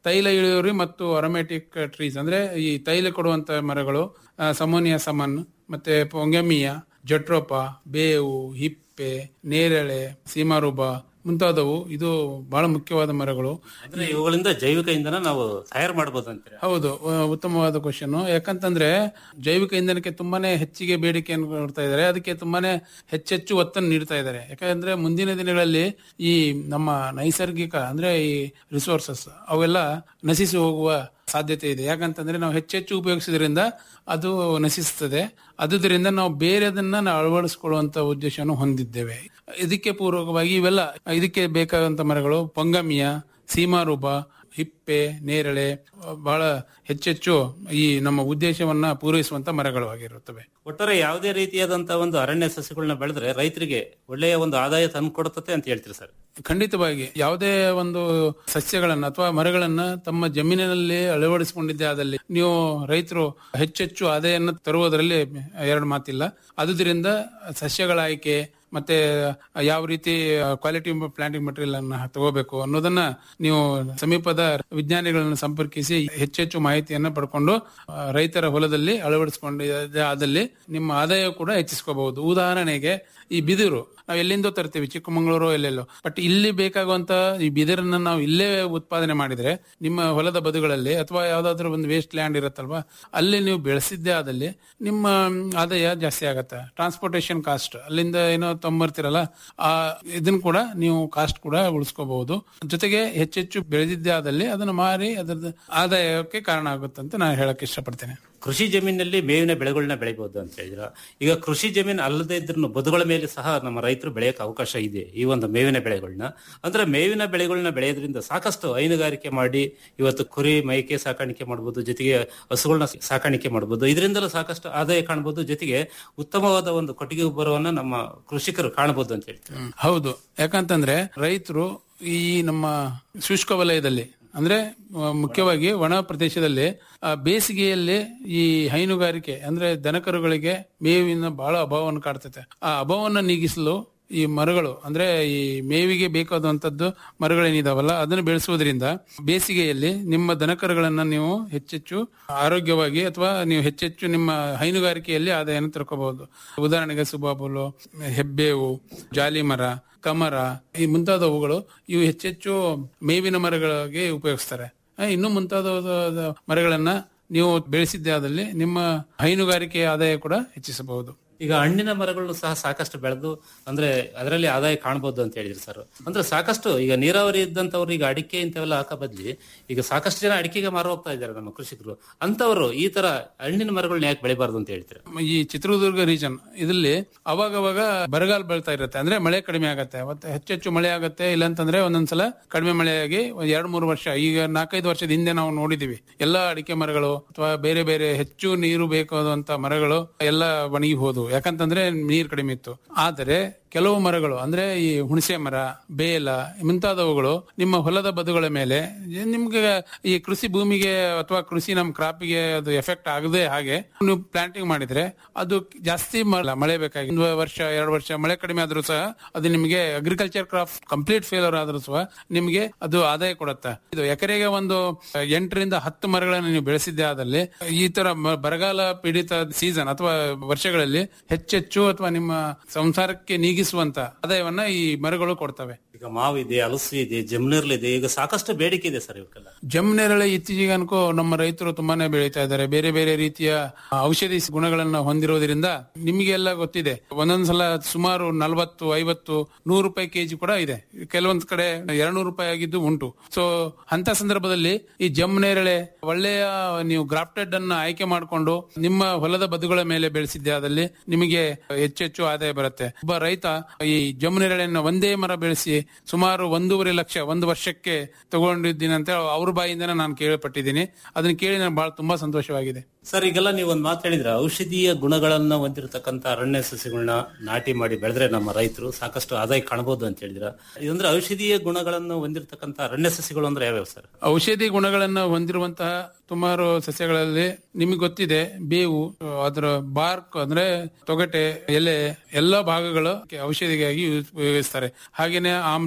Speaker 10: ತೈಲ ಇಳುವರಿ ಮತ್ತು ಅರೋಮ್ಯಾಟಿಕ್ ಟ್ರೀಸ್ ಅಂದ್ರೆ ಈ ತೈಲ ಕೊಡುವಂತ ಮರಗಳು ಸಮೋನಿಯಾ ಸಮನ್ ಮತ್ತೆ ಪೊಂಗಮಿಯ ಜಟ್ರೋಪ ಬೇವು ಹಿಪ್ಪೆ ನೇರಳೆ ಸೀಮಾರುಬ ಮುಂತಾದವು ಇದು ಬಹಳ ಮುಖ್ಯವಾದ ಮರಗಳು
Speaker 4: ಅಂದ್ರೆ ಇವುಗಳಿಂದ ಜೈವಿಕ ಇಂಧನ ನಾವು ತಯಾರು ಮಾಡಬಹುದು ಅಂತೀರಾ
Speaker 10: ಹೌದು ಅಹ್, ಉತ್ತಮವಾದ ಕ್ವಶನ್ ಯಾಕಂತಂದ್ರೆ ಜೈವಿಕ ಇಂಧನಕ್ಕೆ ತುಂಬಾನೇ ಹೆಚ್ಚಿಗೆ ಬೇಡಿಕೆಯನ್ನು ಕೊಡ್ತಾ ಇದ್ದಾರೆ ಅದಕ್ಕೆ ತುಂಬಾನೇ ಹೆಚ್ಚೆಚ್ಚು ಒತ್ತನ್ನು ನೀಡ್ತಾ ಇದ್ದಾರೆ ಯಾಕಂದ್ರೆ ಮುಂದಿನ ದಿನಗಳಲ್ಲಿ ಈ ನಮ್ಮ ನೈಸರ್ಗಿಕ ಅಂದ್ರೆ ಈ ರಿಸೋರ್ಸಸ್ ಅವೆಲ್ಲ ನಶಿಸಿ ಹೋಗುವ ಸಾಧ್ಯತೆ ಇದೆ ಯಾಕಂತಂದ್ರೆ ನಾವು ಹೆಚ್ಚೆಚ್ಚು ಉಪಯೋಗಿಸೋದ್ರಿಂದ ಅದು ನಶಿಸ್ತದೆ ಅದುದರಿಂದ ನಾವು ಬೇರೆದನ್ನ ನಾವು ಅಳವಡಿಸಿಕೊಳ್ಳುವಂತ ಉದ್ದೇಶವನ್ನು ಹೊಂದಿದ್ದೇವೆ ಇದಕ್ಕೆ ಪೂರ್ವಕವಾಗಿ ಇವೆಲ್ಲ ಇದಕ್ಕೆ ಬೇಕಾದಂತ ಮರಗಳು ಪೊಂಗಮಿಯ ಸೀಮಾರೂಪ ಹಿಪ್ಪೆ ನೇರಳೆ ಬಹಳ ಹೆಚ್ಚೆಚ್ಚು ಈ ನಮ್ಮ ಉದ್ದೇಶವನ್ನ ಪೂರೈಸುವಂತ ಮರಗಳು ಆಗಿರುತ್ತವೆ
Speaker 4: ಒಟ್ಟಾರೆ ಯಾವುದೇ ರೀತಿಯಾದಂತಹ ಒಂದು ಅರಣ್ಯ ಸಸ್ಯಗಳನ್ನ ಬೆಳೆದ್ರೆ ರೈತರಿಗೆ ಒಳ್ಳೆಯ ಒಂದು ಆದಾಯ ತಂದುಕೊಡುತ್ತೆ ಅಂತ ಹೇಳ್ತೀರಿ ಸರ್
Speaker 10: ಖಂಡಿತವಾಗಿ ಯಾವುದೇ ಒಂದು ಸಸ್ಯಗಳನ್ನ ಅಥವಾ ಮರಗಳನ್ನ ತಮ್ಮ ಜಮೀನಿನಲ್ಲಿ ಅಳವಡಿಸಿಕೊಂಡಿದ್ದೆ ಆದಲ್ಲಿ ನೀವು ರೈತರು ಹೆಚ್ಚೆಚ್ಚು ಆದಾಯವನ್ನು ತರುವುದರಲ್ಲಿ ಎರಡು ಮಾತಿಲ್ಲ ಅದುದರಿಂದ ಸಸ್ಯಗಳ ಆಯ್ಕೆ ಮತ್ತೆ ಯಾವ ರೀತಿ ಕ್ವಾಲಿಟಿ ಪ್ಲಾಂಟಿಂಗ್ ಮಟೀರಿಯಲ್ ಅನ್ನ ತಗೋಬೇಕು ಅನ್ನೋದನ್ನ ನೀವು ಸಮೀಪದ ವಿಜ್ಞಾನಿಗಳನ್ನ ಸಂಪರ್ಕಿಸಿ ಹೆಚ್ಚೆಚ್ಚು ಮಾಹಿತಿಯನ್ನ ಪಡ್ಕೊಂಡು ಆ, ರೈತರ ಹೊಲದಲ್ಲಿ ಅಳವಡಿಸಿಕೊಂಡಿದ್ದೆ ಆದಲ್ಲಿ ನಿಮ್ಮ ಆದಾಯ ಕೂಡ ಹೆಚ್ಚಿಸ್ಕೋಬಹುದು ಉದಾಹರಣೆಗೆ ಈ ಬಿದಿರು ನಾವು ಎಲ್ಲಿಂದೋ ತರ್ತೀವಿ ಚಿಕ್ಕಮಗಳೂರು ಎಲ್ಲೆಲ್ಲೋ ಬಟ್ ಇಲ್ಲಿ ಬೇಕಾಗುವಂತ ಈ ಬಿದಿರನ್ನ ನಾವು ಇಲ್ಲೇ ಉತ್ಪಾದನೆ ಮಾಡಿದ್ರೆ ನಿಮ್ಮ ಹೊಲದ ಬದುಗಳಲ್ಲಿ ಅಥವಾ ಯಾವ್ದಾದ್ರು ಒಂದು ವೇಸ್ಟ್ ಲ್ಯಾಂಡ್ ಇರುತ್ತಲ್ವಾ ಅಲ್ಲಿ ನೀವು ಬೆಳೆಸಿದ್ದೇ ಆದಲ್ಲಿ ನಿಮ್ಮ ಆದಾಯ ಜಾಸ್ತಿ ಆಗತ್ತೆ ಟ್ರಾನ್ಸ್ಪೋರ್ಟೇಶನ್ ಕಾಸ್ಟ್ ಅಲ್ಲಿಂದ ಏನೋ ತೊಂಬರ್ತಿರಲ್ಲ ಆ ಇದನ್ನ ಕೂಡ ನೀವು ಕಾಸ್ಟ್ ಕೂಡ ಉಳಿಸ್ಕೋಬಹುದು ಜೊತೆಗೆ ಹೆಚ್ಚೆಚ್ಚು ಬೆಳೆದಿದ್ದೇ ಆದಲ್ಲಿ ಅದನ್ನ ಮಾರಿ ಅದರ ಆದಾಯಕ್ಕೆ ಕಾರಣ ಆಗುತ್ತೆ ಅಂತ ನಾನು ಹೇಳಕ್ ಇಷ್ಟಪಡ್ತೇನೆ
Speaker 4: ಕೃಷಿ ಜಮೀನಿನಲ್ಲಿ ಮೇವಿನ ಬೆಳೆಗಳನ್ನ ಬೆಳಿಬಹುದು ಅಂತ ಹೇಳಿದ್ರ ಈಗ ಕೃಷಿ ಜಮೀನು ಅಲ್ಲದೆ ಇದ್ರೂ ಬದುಗಳ ಮೇಲೆ ಸಹ ನಮ್ಮ ರೈತರು ಬೆಳೆಯಕ್ಕೆ ಅವಕಾಶ ಇದೆ ಈ ಒಂದು ಮೇವಿನ ಬೆಳೆಗಳನ್ನ ಅಂದ್ರೆ ಮೇವಿನ ಬೆಳೆಗಳನ್ನ ಬೆಳೆಯೋದ್ರಿಂದ ಸಾಕಷ್ಟು ಹೈನುಗಾರಿಕೆ ಮಾಡಿ ಇವತ್ತು ಕುರಿ ಮೈಕೆ ಸಾಕಾಣಿಕೆ ಮಾಡಬಹುದು ಜೊತೆಗೆ ಹಸುಗಳನ್ನ ಸಾಕಾಣಿಕೆ ಮಾಡಬಹುದು ಇದರಿಂದಲೂ ಸಾಕಷ್ಟು ಆದಾಯ ಕಾಣಬಹುದು ಜೊತೆಗೆ ಉತ್ತಮವಾದ ಒಂದು ಕೊಟ್ಟಿಗೆ ಗೊಬ್ಬರವನ್ನ ನಮ್ಮ ಕೃಷಿಕರು ಕಾಣಬಹುದು ಅಂತ ಹೇಳ್ತಾರೆ
Speaker 10: ಹ್ಮ್. ಹೌದು ಯಾಕಂತಂದ್ರೆ ರೈತರು ಈ ನಮ್ಮ ಶುಷ್ಕ ವಲಯದಲ್ಲಿ ಅಂದ್ರೆ ಆ, ಮುಖ್ಯವಾಗಿ ಒಣ ಪ್ರದೇಶದಲ್ಲಿ ಆ, ಬೇಸಿಗೆಯಲ್ಲಿ ಈ ಹೈನುಗಾರಿಕೆ ಅಂದ್ರೆ ದನಕರುಗಳಿಗೆ ಮೇವಿನ ಬಹಳ ಅಭಾವವನ್ನು ಕಾಡ್ತೈತೆ ಆ ಅಭಾವವನ್ನು ನೀಗಿಸಲು ಈ ಮರಗಳು ಅಂದ್ರೆ ಈ ಮೇವಿಗೆ ಬೇಕಾದಂತದ್ದು ಮರಗಳೇನಿದಾವಲ್ಲ ಅದನ್ನು ಬೆಳೆಸುವುದರಿಂದ ಬೇಸಿಗೆಯಲ್ಲಿ ನಿಮ್ಮ ದನಕರುಗಳನ್ನ ನೀವು ಹೆಚ್ಚೆಚ್ಚು ಆರೋಗ್ಯವಾಗಿ ಅಥವಾ ನೀವು ಹೆಚ್ಚೆಚ್ಚು ನಿಮ್ಮ ಹೈನುಗಾರಿಕೆಯಲ್ಲಿ ಆದಾಯನ ತಿಳ್ಕೋಬಹುದು ಉದಾಹರಣೆಗೆ ಸುಬಾಬುಲು ಹೆಬ್ಬೇವು ಜಾಲಿ ಮರ ಕಮರ ಈ ಮುಂತಾದವುಗಳು ಇವು ಹೆಚ್ಚೆಚ್ಚು ಮೇವಿನ ಮರಗಳಿಗೆ ಉಪಯೋಗಿಸ್ತಾರೆ ಆ, ಇನ್ನು ಮುಂತಾದ ಮರಗಳನ್ನ ನೀವು ಬೆಳೆಸಿದ್ದೇ ಆದಲ್ಲಿ ನಿಮ್ಮ ಹೈನುಗಾರಿಕೆ ಆದಾಯ ಕೂಡ ಹೆಚ್ಚಿಸಬಹುದು
Speaker 4: ಈಗ ಹಣ್ಣಿನ ಮರಗಳನ್ನು ಸಹ ಸಾಕಷ್ಟು ಬೆಳೆದು ಅಂದ್ರೆ ಅದರಲ್ಲಿ ಆದಾಯ ಕಾಣಬಹುದು ಅಂತ ಹೇಳಿದ್ರಿ ಸರ್ ಅಂದ್ರೆ ಸಾಕಷ್ಟು ಈಗ ನೀರಾವರಿ ಇದ್ದಂತವ್ರು ಈಗ ಅಡಿಕೆ ಇಂಥವೆಲ್ಲ ಹಾಕ ಬದ್ಲಿ ಈಗ ಸಾಕಷ್ಟು ಜನ ಅಡಿಕೆಗೆ ಮಾರು ಹೋಗ್ತಾ ಇದ್ದಾರೆ ನಮ್ಮ ಕೃಷಿಕರು ಅಂತವರು ಈ ತರ ಹಣ್ಣಿನ ಮರಗಳನ್ನ ಯಾಕೆ ಬೆಳಿಬಾರ್ದು ಅಂತ ಹೇಳ್ತೀರಾ
Speaker 10: ಈ ಚಿತ್ರದುರ್ಗ ರೀಜನ್ ಇದರಲ್ಲಿ ಅವಾಗವಾಗ ಬರಗಾಲ ಬೀಳ್ತಾ ಇರುತ್ತೆ ಅಂದ್ರೆ ಮಳೆ ಕಡಿಮೆ ಆಗತ್ತೆ ಮತ್ತೆ ಹೆಚ್ಚೆಚ್ಚು ಮಳೆ ಆಗತ್ತೆ ಇಲ್ಲಾಂತಂದ್ರೆ ಒಂದೊಂದ್ಸಲ ಕಡಿಮೆ ಮಳೆಯಾಗಿ ಒಂದ್ ಎರಡ್ ಮೂರು ವರ್ಷ ಈಗ ನಾಲ್ಕೈದು ವರ್ಷದ ಹಿಂದೆ ನಾವು ನೋಡಿದೀವಿ ಎಲ್ಲಾ ಅಡಿಕೆ ಮರಗಳು ಅಥವಾ ಬೇರೆ ಬೇರೆ ಹೆಚ್ಚು ನೀರು ಬೇಕಾದಂತ ಮರಗಳು ಎಲ್ಲ ಒಣಗಿ ಹೋದವು ಯಾಕಂತಂದ್ರೆ ನೀರು ಕಡಿಮೆ ಇತ್ತು ಆದರೆ ಕೆಲವು ಮರಗಳು ಅಂದ್ರೆ ಈ ಹುಣಸೆ ಮರ ಬೇಲ ಮುಂತಾದವುಗಳು ನಿಮ್ಮ ಹೊಲದ ಬದುಗಳ ಮೇಲೆ ಏನ್ ನಿಮ್ಗೆ ಈ ಕೃಷಿ ಭೂಮಿಗೆ ಅಥವಾ ಕೃಷಿ ನಮ್ಮ ಕ್ರಾಪಿಗೆ ಅದು ಎಫೆಕ್ಟ್ ಆಗದೆ ಹಾಗೆ ನೀವು ಪ್ಲಾಂಟಿಂಗ್ ಮಾಡಿದ್ರೆ ಅದು ಜಾಸ್ತಿ ಮಳೆ ಮಳೆ ಬೇಕಾಗಿ ಒಂದು ವರ್ಷ ಎರಡು ವರ್ಷ ಮಳೆ ಕಡಿಮೆ ಆದ್ರೂ ಸಹ ಅದು ನಿಮಗೆ ಅಗ್ರಿಕಲ್ಚರ್ ಕ್ರಾಪ್ ಕಂಪ್ಲೀಟ್ ಫೇಲರ್ ಆದ್ರೂ ಸಹ ನಿಮಗೆ ಅದು ಆದಾಯ ಕೊಡುತ್ತೆ ಇದು ಎಕರೆಗೆ ಒಂದು ಎಂಟರಿಂದ ಹತ್ತು ಮರಗಳನ್ನು ನೀವು ಬೆಳೆಸಿದ್ದೆ ಆದಲ್ಲಿ ಈ ತರ ಮ- ಬರಗಾಲ ಪೀಡಿತ ಸೀಸನ್ ಅಥವಾ ವರ್ಷಗಳಲ್ಲಿ ಹೆಚ್ಚೆಚ್ಚು ಅಥವಾ ನಿಮ್ಮ ಸಂಸಾರಕ್ಕೆ ನೀಗಿಸುವಂತ ಆದಾಯವನ್ನ ಈ ಮರಗಳು ಕೊಡ್ತವೆ
Speaker 4: ಈಗ ಮಾವು ಇದೆ ಹಲಸು ಇದೆ ಜಮ್ನರ್ಲ್ ಇದೆ ಈಗ ಸಾಕಷ್ಟು ಬೇಡಿಕೆ ಇದೆ ಸರ್ ಇವಕ್ಕೆಲ್ಲ
Speaker 10: ಜಮ್ನೆರಳೆ ಇತ್ತೀಚೆಗೆ ಅನ್ಕೋ ನಮ್ಮ ರೈತರು ತುಂಬಾನೇ ಬೆಳೀತಾ ಇದ್ದಾರೆ ಬೇರೆ ಬೇರೆ ರೀತಿಯ ಔಷಧಿ ಗುಣಗಳನ್ನ ಹೊಂದಿರೋದ್ರಿಂದ ನಿಮಗೆಲ್ಲ ಗೊತ್ತಿದೆ ಒಂದೊಂದ್ಸಲ ಸುಮಾರು ನಲವತ್ತು ಐವತ್ತು ನೂರು ರೂಪಾಯಿ ಕೆಜಿ ಕೂಡ ಇದೆ ಕೆಲವೊಂದ್ ಕಡೆ ಎರಡ್ನೂರು ರೂಪಾಯಿ ಆಗಿದ್ದು ಉಂಟು ಸೊ ಅಂತ ಸಂದರ್ಭದಲ್ಲಿ ಈ ಜಮ್ನೇರಳೆ ಒಳ್ಳೆಯ ನೀವು ಗ್ರಾಫ್ಟೆಡ್ ಅನ್ನ ಆಯ್ಕೆ ಮಾಡಿಕೊಂಡು ನಿಮ್ಮ ಹೊಲದ ಬದುಗಳ ಮೇಲೆ ಬೆಳೆಸಿದ್ದೆ ಆದಲ್ಲಿ ನಿಮಗೆ ಹೆಚ್ಚೆಚ್ಚು ಆದಾಯ ಬರುತ್ತೆ ಒಬ್ಬ ರೈತ ಈ ಜಮ್ನೇರಳೆಯನ್ನು ಒಂದೇ ಮರ ಬೆಳೆಸಿ ಸುಮಾರು ಒಂದೂವರೆ ಲಕ್ಷ ಒಂದು ವರ್ಷಕ್ಕೆ ತಗೊಂಡಿದ್ದೀನಿ ಅಂತ ಅವ್ರ ಬಾಯಿಂದನೇ ನಾನು ಕೇಳಪಟ್ಟಿದ್ದೀನಿ ಅದನ್ನ ಕೇಳಿ ನಾನು ಬಹಳ ತುಂಬಾ ಸಂತೋಷವಾಗಿದೆ
Speaker 4: ಸರ್ ಈಗೆಲ್ಲ ನೀವು ಒಂದು ಮಾತು ಹೇಳಿದ್ರೆ ಔಷಧೀಯ ಗುಣಗಳನ್ನ ಹೊಂದಿರತಕ್ಕಂತ ಅರಣ್ಯ ಸಸ್ಯಗಳನ್ನ ನಾಟಿ ಮಾಡಿ ಬೆಳೆದ್ರೆ ನಮ್ಮ ರೈತರು ಸಾಕಷ್ಟು ಆದಾಯ ಕಾಣಬಹುದು ಅಂತ ಹೇಳಿದ್ರ ಇದಂದ್ರೆ ಔಷಧೀಯ ಗುಣಗಳನ್ನು ಹೊಂದಿರತಕ್ಕಂತ ಅರಣ್ಯ ಸಸ್ಯಗಳು ಅಂದ್ರೆ ಯಾವ್ಯಾವ ಸರ್
Speaker 10: ಔಷಧಿ ಗುಣಗಳನ್ನ ಹೊಂದಿರುವಂತಹ ಸುಮಾರು ಸಸ್ಯಗಳಲ್ಲಿ ನಿಮಗೆ ಗೊತ್ತಿದೆ ಬೇವು ಅದರ ಬಾರ್ಕ್ ಅಂದ್ರೆ ತೊಗಟೆ ಎಲೆ ಎಲ್ಲ ಭಾಗಗಳು ಔಷಧಿಗಾಗಿ ಉಪಯೋಗಿಸ್ತಾರೆ ಹಾಗೇನೆ ಆಮ್ಲ